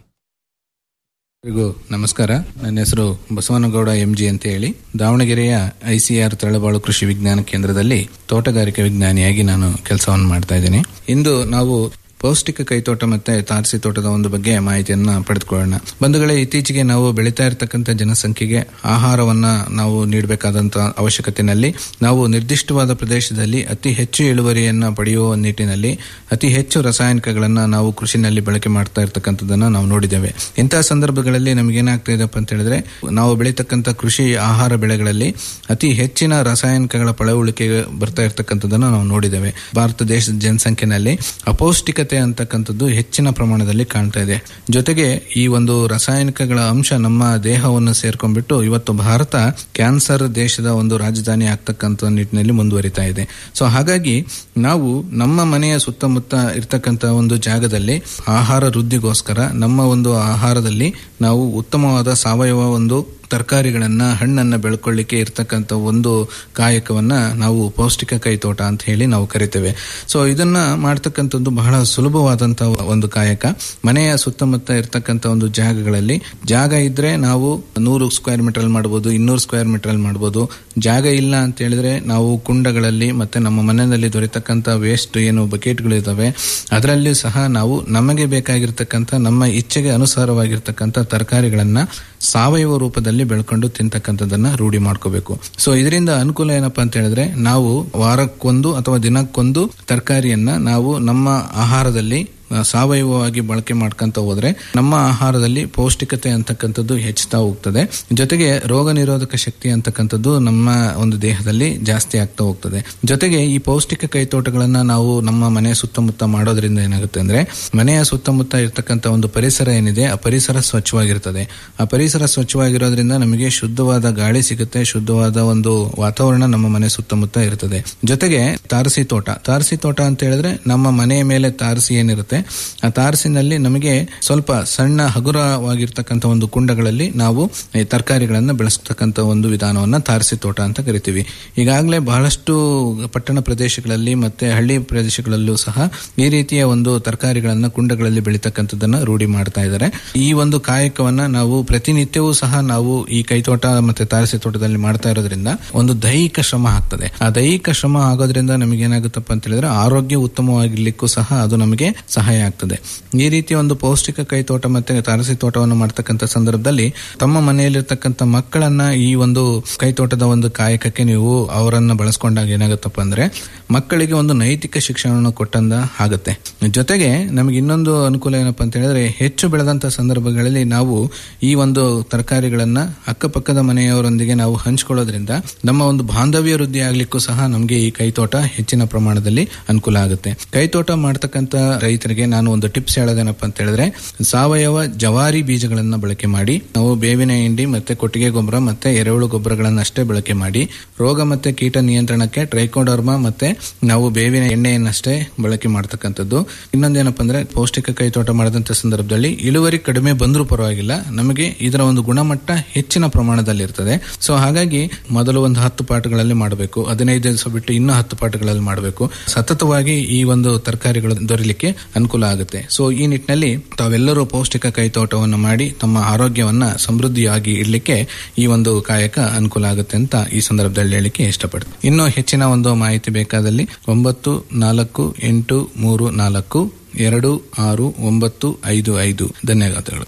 ಎಲ್ರಿಗೂ ನಮಸ್ಕಾರ ನನ್ನ ಹೆಸರು ಬಸವನಗೌಡ ಎಂಜಿ ಅಂತ ಹೇಳಿ ದಾವಣಗೆರೆಯ ಐಸಿಆರ್ ತಳಬಾಳು ಕೃಷಿ ವಿಜ್ಞಾನ ಕೇಂದ್ರದಲ್ಲಿ ತೋಟಗಾರಿಕೆ ವಿಜ್ಞಾನಿಯಾಗಿ ನಾನು ಕೆಲಸವನ್ನು ಮಾಡ್ತಾ ಇದ್ದೀನಿ ಇಂದು ನಾವು ಪೌಷ್ಟಿಕ ಕೈತೋಟ ಮತ್ತೆ ತಾರಸಿ ತೋಟದ ಒಂದು ಬಗ್ಗೆ ಮಾಹಿತಿಯನ್ನ ಪಡೆದುಕೊಳ್ಳೋಣ ಬಂಧುಗಳೇ ಇತ್ತೀಚೆಗೆ ನಾವು ಬೆಳೀತಾ ಇರತಕ್ಕಂಥ ಜನಸಂಖ್ಯೆಗೆ ಆಹಾರವನ್ನ ನಾವು ನೀಡಬೇಕಾದಂತಹ ಅವಶ್ಯಕತೆಯಲ್ಲಿ ನಾವು ನಿರ್ದಿಷ್ಟವಾದ ಪ್ರದೇಶದಲ್ಲಿ ಅತಿ ಹೆಚ್ಚು ಇಳುವರಿಯನ್ನ ಪಡೆಯುವ ನಿಟ್ಟಿನಲ್ಲಿ ಅತಿ ಹೆಚ್ಚು ರಾಸಾಯನಿಕಗಳನ್ನ ನಾವು ಕೃಷಿನಲ್ಲಿ ಬಳಕೆ ಮಾಡ್ತಾ ಇರ್ತಕ್ಕಂಥದ್ದನ್ನ ನಾವು ನೋಡಿದ್ದೇವೆ ಇಂತಹ ಸಂದರ್ಭಗಳಲ್ಲಿ ನಮಗೇನಾಗ್ತಾ ಇದೆಪ್ಪ ಅಂತ ಹೇಳಿದ್ರೆ ನಾವು ಬೆಳೀತಕ್ಕಂಥ ಕೃಷಿ ಆಹಾರ ಬೆಳೆಗಳಲ್ಲಿ ಅತಿ ಹೆಚ್ಚಿನ ರಾಸಾಯನಿಕಗಳ ಪಳವಳಿಕೆ ಬರ್ತಾ ಇರ್ತಕ್ಕಂಥದ್ದನ್ನ ನಾವು ನೋಡಿದ್ದೇವೆ ಭಾರತ ದೇಶದ ಜನಸಂಖ್ಯೆನಲ್ಲಿ ಅಪೌಷ್ಟಿಕತೆ ಅಂತಕ್ಕಂಥದ್ದು ಹೆಚ್ಚಿನ ಪ್ರಮಾಣದಲ್ಲಿ ಕಾಣ್ತಾ ಇದೆ ಜೊತೆಗೆ ಈ ಒಂದು ರಾಸಾಯನಿಕಗಳ ಅಂಶ ನಮ್ಮ ದೇಹವನ್ನು ಸೇರ್ಕೊಂಡ್ಬಿಟ್ಟು ಇವತ್ತು ಭಾರತ ಕ್ಯಾನ್ಸರ್ ದೇಶದ ಒಂದು ರಾಜಧಾನಿ ಆಗ್ತಕ್ಕಂಥ ನಿಟ್ಟಿನಲ್ಲಿ ಮುಂದುವರಿತಾ ಇದೆ ಸೊ ಹಾಗಾಗಿ ನಾವು ನಮ್ಮ ಮನೆಯ ಸುತ್ತಮುತ್ತ ಇರ್ತಕ್ಕಂಥ ಒಂದು ಜಾಗದಲ್ಲಿ ಆಹಾರ ವೃದ್ಧಿಗೋಸ್ಕರ ನಮ್ಮ ಒಂದು ಆಹಾರದಲ್ಲಿ ನಾವು ಉತ್ತಮವಾದ ಸಾವಯವ ಒಂದು ತರಕಾರಿಗಳನ್ನ ಹಣ್ಣನ್ನ ಬೆಳ್ಕೊಳ್ಳಿಕ್ಕೆ ಇರ್ತಕ್ಕಂಥ ಒಂದು ಕಾಯಕವನ್ನ ನಾವು ಪೌಷ್ಟಿಕ ಕೈತೋಟ ಅಂತ ಹೇಳಿ ನಾವು ಕರಿತೇವೆ ಸೊ ಇದನ್ನ ಮಾಡ್ತಕ್ಕಂಥದ್ದು ಬಹಳ ಸುಲಭವಾದಂತಹ ಒಂದು ಕಾಯಕ ಮನೆಯ ಸುತ್ತಮುತ್ತ ಇರ್ತಕ್ಕಂಥ ಒಂದು ಜಾಗಗಳಲ್ಲಿ ಜಾಗ ಇದ್ರೆ ನಾವು ನೂರು ಸ್ಕ್ವೇರ್ ಮೀಟರ್ ಮಾಡಬಹುದು ಇನ್ನೂರು ಸ್ಕ್ವೇರ್ ಮೀಟರ್ ಮಾಡಬಹುದು ಜಾಗ ಇಲ್ಲ ಅಂತ ಹೇಳಿದ್ರೆ ನಾವು ಕುಂಡಗಳಲ್ಲಿ ಮತ್ತೆ ನಮ್ಮ ಮನೆಯಲ್ಲಿ ದೊರೆತಕ್ಕಂಥ ವೇಸ್ಟ್ ಏನು ಬಕೆಟ್ಗಳು ಇದಾವೆ ಅದರಲ್ಲಿ ಸಹ ನಾವು ನಮಗೆ ಬೇಕಾಗಿರ್ತಕ್ಕಂಥ ನಮ್ಮ ಇಚ್ಛೆಗೆ ಅನುಸಾರವಾಗಿರ್ತಕ್ಕಂಥ ತರಕಾರಿಗಳನ್ನ ಸಾವಯವ ರೂಪದಲ್ಲಿ ಬೆಳ್ಕೊಂಡು ತಿಂತಕ್ಕಂಥದ್ದನ್ನ ರೂಢಿ ಮಾಡ್ಕೋಬೇಕು ಸೊ ಇದರಿಂದ ಅನುಕೂಲ ಏನಪ್ಪಾ ಅಂತ ಹೇಳಿದ್ರೆ ನಾವು ವಾರಕ್ಕೊಂದು ಅಥವಾ ದಿನಕ್ಕೊಂದು ತರಕಾರಿಯನ್ನ ನಾವು ನಮ್ಮ ಆಹಾರದಲ್ಲಿ ಸಾವಯವವಾಗಿ ಬಳಕೆ ಮಾಡ್ಕೊಂತ ಹೋದ್ರೆ ನಮ್ಮ ಆಹಾರದಲ್ಲಿ ಪೌಷ್ಟಿಕತೆ ಅಂತಕ್ಕಂಥದ್ದು ಹೆಚ್ಚುತ್ತಾ ಹೋಗ್ತದೆ ಜೊತೆಗೆ ರೋಗ ನಿರೋಧಕ ಶಕ್ತಿ ಅಂತಕ್ಕಂಥದ್ದು ನಮ್ಮ ಒಂದು ದೇಹದಲ್ಲಿ ಜಾಸ್ತಿ ಆಗ್ತಾ ಹೋಗ್ತದೆ ಜೊತೆಗೆ ಈ ಪೌಷ್ಟಿಕ ಕೈತೋಟಗಳನ್ನ ನಾವು ನಮ್ಮ ಮನೆ ಸುತ್ತಮುತ್ತ ಮಾಡೋದ್ರಿಂದ ಏನಾಗುತ್ತೆ ಅಂದ್ರೆ ಮನೆಯ ಸುತ್ತಮುತ್ತ ಇರ್ತಕ್ಕಂಥ ಒಂದು ಪರಿಸರ ಏನಿದೆ ಆ ಪರಿಸರ ಸ್ವಚ್ಛವಾಗಿರ್ತದೆ ಆ ಪರಿಸರ ಸ್ವಚ್ಛವಾಗಿರೋದ್ರಿಂದ ನಮಗೆ ಶುದ್ಧವಾದ ಗಾಳಿ ಸಿಗುತ್ತೆ ಶುದ್ಧವಾದ ಒಂದು ವಾತಾವರಣ ನಮ್ಮ ಮನೆ ಸುತ್ತಮುತ್ತ ಇರ್ತದೆ ಜೊತೆಗೆ ತಾರಸಿ ತೋಟ ತಾರಸಿ ತೋಟ ಅಂತ ಹೇಳಿದ್ರೆ ನಮ್ಮ ಮನೆಯ ಮೇಲೆ ತಾರಸಿ ಏನಿರುತ್ತೆ ಆ ತಾರಸಿನಲ್ಲಿ ನಮಗೆ ಸ್ವಲ್ಪ ಸಣ್ಣ ಹಗುರವಾಗಿರ್ತಕ್ಕಂಥ ಒಂದು ಕುಂಡಗಳಲ್ಲಿ ನಾವು ಈ ತರಕಾರಿಗಳನ್ನ ಬೆಳೆಸ್ತಕ್ಕಂಥ ಒಂದು ವಿಧಾನವನ್ನ ತಾರಸಿ ತೋಟ ಅಂತ ಕರಿತೀವಿ ಈಗಾಗಲೇ ಬಹಳಷ್ಟು ಪಟ್ಟಣ ಪ್ರದೇಶಗಳಲ್ಲಿ ಮತ್ತೆ ಹಳ್ಳಿ ಪ್ರದೇಶಗಳಲ್ಲೂ ಸಹ ಈ ರೀತಿಯ ಒಂದು ತರಕಾರಿಗಳನ್ನ ಕುಂಡಗಳಲ್ಲಿ ಬೆಳೀತಕ್ಕಂಥದ್ದನ್ನ ರೂಢಿ ಮಾಡ್ತಾ ಇದ್ದಾರೆ ಈ ಒಂದು ಕಾಯಕವನ್ನ ನಾವು ಪ್ರತಿನಿತ್ಯವೂ ಸಹ ನಾವು ಈ ಕೈತೋಟ ಮತ್ತೆ ತಾರಸಿ ತೋಟದಲ್ಲಿ ಮಾಡ್ತಾ ಇರೋದ್ರಿಂದ ಒಂದು ದೈಹಿಕ ಶ್ರಮ ಆಗ್ತದೆ ಆ ದೈಹಿಕ ಶ್ರಮ ಆಗೋದ್ರಿಂದ ನಮಗೆ ಏನಾಗುತ್ತಪ್ಪ ಅಂತ ಹೇಳಿದ್ರೆ ಆರೋಗ್ಯ ಉತ್ತಮವಾಗಿರ್ಲಿಕ್ಕೂ ಸಹ ಅದು ನಮಗೆ ಸಹಾಯ ಆಗ್ತದೆ ಈ ರೀತಿಯ ಒಂದು ಪೌಷ್ಟಿಕ ಕೈತೋಟ ಮತ್ತೆ ತಾರಸಿ ತೋಟವನ್ನು ಮಾಡ್ತಕ್ಕಂಥ ಸಂದರ್ಭದಲ್ಲಿ ತಮ್ಮ ಮನೆಯಲ್ಲಿರ್ತಕ್ಕಂಥ ಮಕ್ಕಳನ್ನ ಈ ಒಂದು ಕೈತೋಟದ ಒಂದು ಕಾಯಕಕ್ಕೆ ನೀವು ಅವರನ್ನ ಬಳಸ್ಕೊಂಡಾಗ ಏನಾಗುತ್ತಪ್ಪ ಅಂದ್ರೆ ಮಕ್ಕಳಿಗೆ ಒಂದು ನೈತಿಕ ಶಿಕ್ಷಣವನ್ನು ಕೊಟ್ಟಂದ ಆಗುತ್ತೆ ಜೊತೆಗೆ ನಮಗೆ ಇನ್ನೊಂದು ಅನುಕೂಲ ಏನಪ್ಪಾ ಅಂತ ಹೇಳಿದ್ರೆ ಹೆಚ್ಚು ಬೆಳೆದಂತ ಸಂದರ್ಭಗಳಲ್ಲಿ ನಾವು ಈ ಒಂದು ತರಕಾರಿಗಳನ್ನ ಅಕ್ಕಪಕ್ಕದ ಮನೆಯವರೊಂದಿಗೆ ನಾವು ಹಂಚ್ಕೊಳ್ಳೋದ್ರಿಂದ ನಮ್ಮ ಒಂದು ಬಾಂಧವ್ಯ ವೃದ್ಧಿ ಆಗ್ಲಿಕ್ಕೂ ಸಹ ನಮಗೆ ಈ ಕೈತೋಟ ಹೆಚ್ಚಿನ ಪ್ರಮಾಣದಲ್ಲಿ ಅನುಕೂಲ ಆಗುತ್ತೆ ಕೈತೋಟ ಮಾಡ್ತಕ್ಕಂಥ ರೈತರಿಗೆ ನಾನು ಒಂದು ಟಿಪ್ಸ್ ಹೇಳೋದೇನಪ್ಪ ಅಂತ ಹೇಳಿದ್ರೆ ಸಾವಯವ ಜವಾರಿ ಬೀಜಗಳನ್ನ ಬಳಕೆ ಮಾಡಿ ನಾವು ಬೇವಿನ ಹಿಂಡಿ ಮತ್ತೆ ಕೊಟ್ಟಿಗೆ ಗೊಬ್ಬರ ಮತ್ತೆ ಎರೆಹುಳು ಗೊಬ್ಬರಗಳನ್ನ ಅಷ್ಟೇ ಬಳಕೆ ಮಾಡಿ ರೋಗ ಮತ್ತೆ ಕೀಟ ನಿಯಂತ್ರಣಕ್ಕೆ ಟ್ರೈಕೋಡರ್ಮಾ ಮತ್ತೆ ನಾವು ಬೇವಿನ ಎಣ್ಣೆಯನ್ನಷ್ಟೇ ಬಳಕೆ ಮಾಡ್ತಕ್ಕಂಥದ್ದು ಇನ್ನೊಂದೇನಪ್ಪ ಅಂದ್ರೆ ಪೌಷ್ಟಿಕ ಕೈತೋಟ ಮಾಡಿದಂತ ಸಂದರ್ಭದಲ್ಲಿ ಇಳುವರಿ ಕಡಿಮೆ ಬಂದರೂ ಪರವಾಗಿಲ್ಲ ನಮಗೆ ಇದರ ಒಂದು ಗುಣಮಟ್ಟ ಹೆಚ್ಚಿನ ಪ್ರಮಾಣದಲ್ಲಿ ಇರ್ತದೆ ಸೊ ಹಾಗಾಗಿ ಮೊದಲು ಒಂದು ಹತ್ತು ಪಾಠಗಳಲ್ಲಿ ಮಾಡಬೇಕು ಹದಿನೈದು ದಿವಸ ಬಿಟ್ಟು ಇನ್ನೂ ಹತ್ತು ಪಾಠಗಳಲ್ಲಿ ಮಾಡಬೇಕು ಸತತವಾಗಿ ಈ ಒಂದು ತರಕಾರಿಗಳು ದೊರೆಯಲಿಕ್ಕೆ ಅನುಕೂಲ ಆಗುತ್ತೆ ಸೊ ಈ ನಿಟ್ಟಿನಲ್ಲಿ ತಾವೆಲ್ಲರೂ ಪೌಷ್ಟಿಕ ಕೈತೋಟವನ್ನು ಮಾಡಿ ತಮ್ಮ ಆರೋಗ್ಯವನ್ನ ಸಮೃದ್ಧಿಯಾಗಿ ಇಡ್ಲಿಕ್ಕೆ ಈ ಒಂದು ಕಾಯಕ ಅನುಕೂಲ ಆಗುತ್ತೆ ಅಂತ ಈ ಸಂದರ್ಭದಲ್ಲಿ ಹೇಳಲಿಕ್ಕೆ ಇಷ್ಟಪಡ್ತೀನಿ ಇನ್ನು ಹೆಚ್ಚಿನ ಒಂದು ಮಾಹಿತಿ ಬೇಕಾದಲ್ಲಿ ಒಂಬತ್ತು ನಾಲ್ಕು ಎಂಟು ಮೂರು ನಾಲ್ಕು ಎರಡು ಆರು ಒಂಬತ್ತು ಐದು ಐದು ಧನ್ಯವಾದಗಳು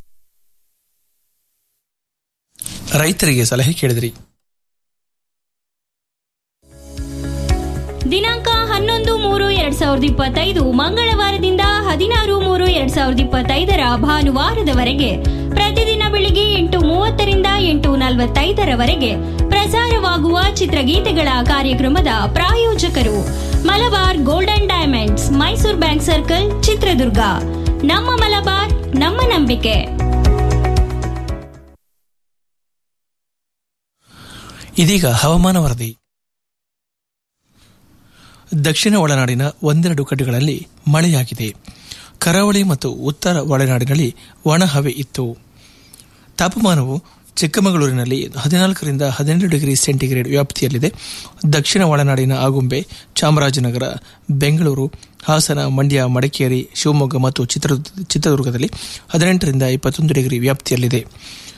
ರೈತರಿಗೆ ಸಲಹೆ ಕೇಳಿದ್ರಿ ದಿನಾಂಕ ಹನ್ನೊಂದು ಮೂರು ಎರಡ್ ಸಾವಿರದ ಇಪ್ಪತ್ತೈದು ಮಂಗಳವಾರದಿಂದ ಹದಿನಾರು ಮೂರು ಎರಡ್ ಸಾವಿರದ ಇಪ್ಪತ್ತೈದರ ಭಾನುವಾರದವರೆಗೆ ಪ್ರತಿದಿನ ಬೆಳಿಗ್ಗೆ ಎಂಟು ಮೂವತ್ತರಿಂದ ಎಂಟು ನಲವತ್ತೈದರವರೆಗೆ ಪ್ರಸಾರವಾಗುವ ಚಿತ್ರಗೀತೆಗಳ ಕಾರ್ಯಕ್ರಮದ ಪ್ರಾಯೋಜಕರು Malabar golden diamonds Mysore bank circle Chitradurga ನಮ್ಮ ಮಲಬಾರ್ ನಮ್ಮ ನಂಬಿಕೆ ಇದೀಗ ಹವಾಮಾನ ವರದಿ ದಕ್ಷಿಣ ಒಳನಾಡಿನ ಒಂದೆರಡು ಕಡೆಗಳಲ್ಲಿ ಮಳೆಯಾಗಿದೆ ಕರಾವಳಿ ಮತ್ತು ಉತ್ತರ ಒಳನಾಡಿನಲ್ಲಿ ಒಣಹವೆ ಇತ್ತು ತಾಪಮಾನವು ಚಿಕ್ಕಮಗಳೂರಿನಲ್ಲಿ ಹದಿನಾಲ್ಕರಿಂದ ಹದಿನೆಂಟು ಡಿಗ್ರಿ ಸೆಂಟಿಗ್ರೇಡ್ ವ್ಯಾಪ್ತಿಯಲ್ಲಿದೆ ದಕ್ಷಿಣ ಒಳನಾಡಿನ ಆಗುಂಬೆ ಚಾಮರಾಜನಗರ ಬೆಂಗಳೂರು ಹಾಸನ ಮಂಡ್ಯ ಮಡಿಕೇರಿ ಶಿವಮೊಗ್ಗ ಮತ್ತು ಚಿತ್ರ ಚಿತ್ರದುರ್ಗದಲ್ಲಿ ಹದಿನೆಂಟರಿಂದ ಇಪ್ಪತ್ತೊಂದು ಡಿಗ್ರಿ ವ್ಯಾಪ್ತಿಯಲ್ಲಿದೆ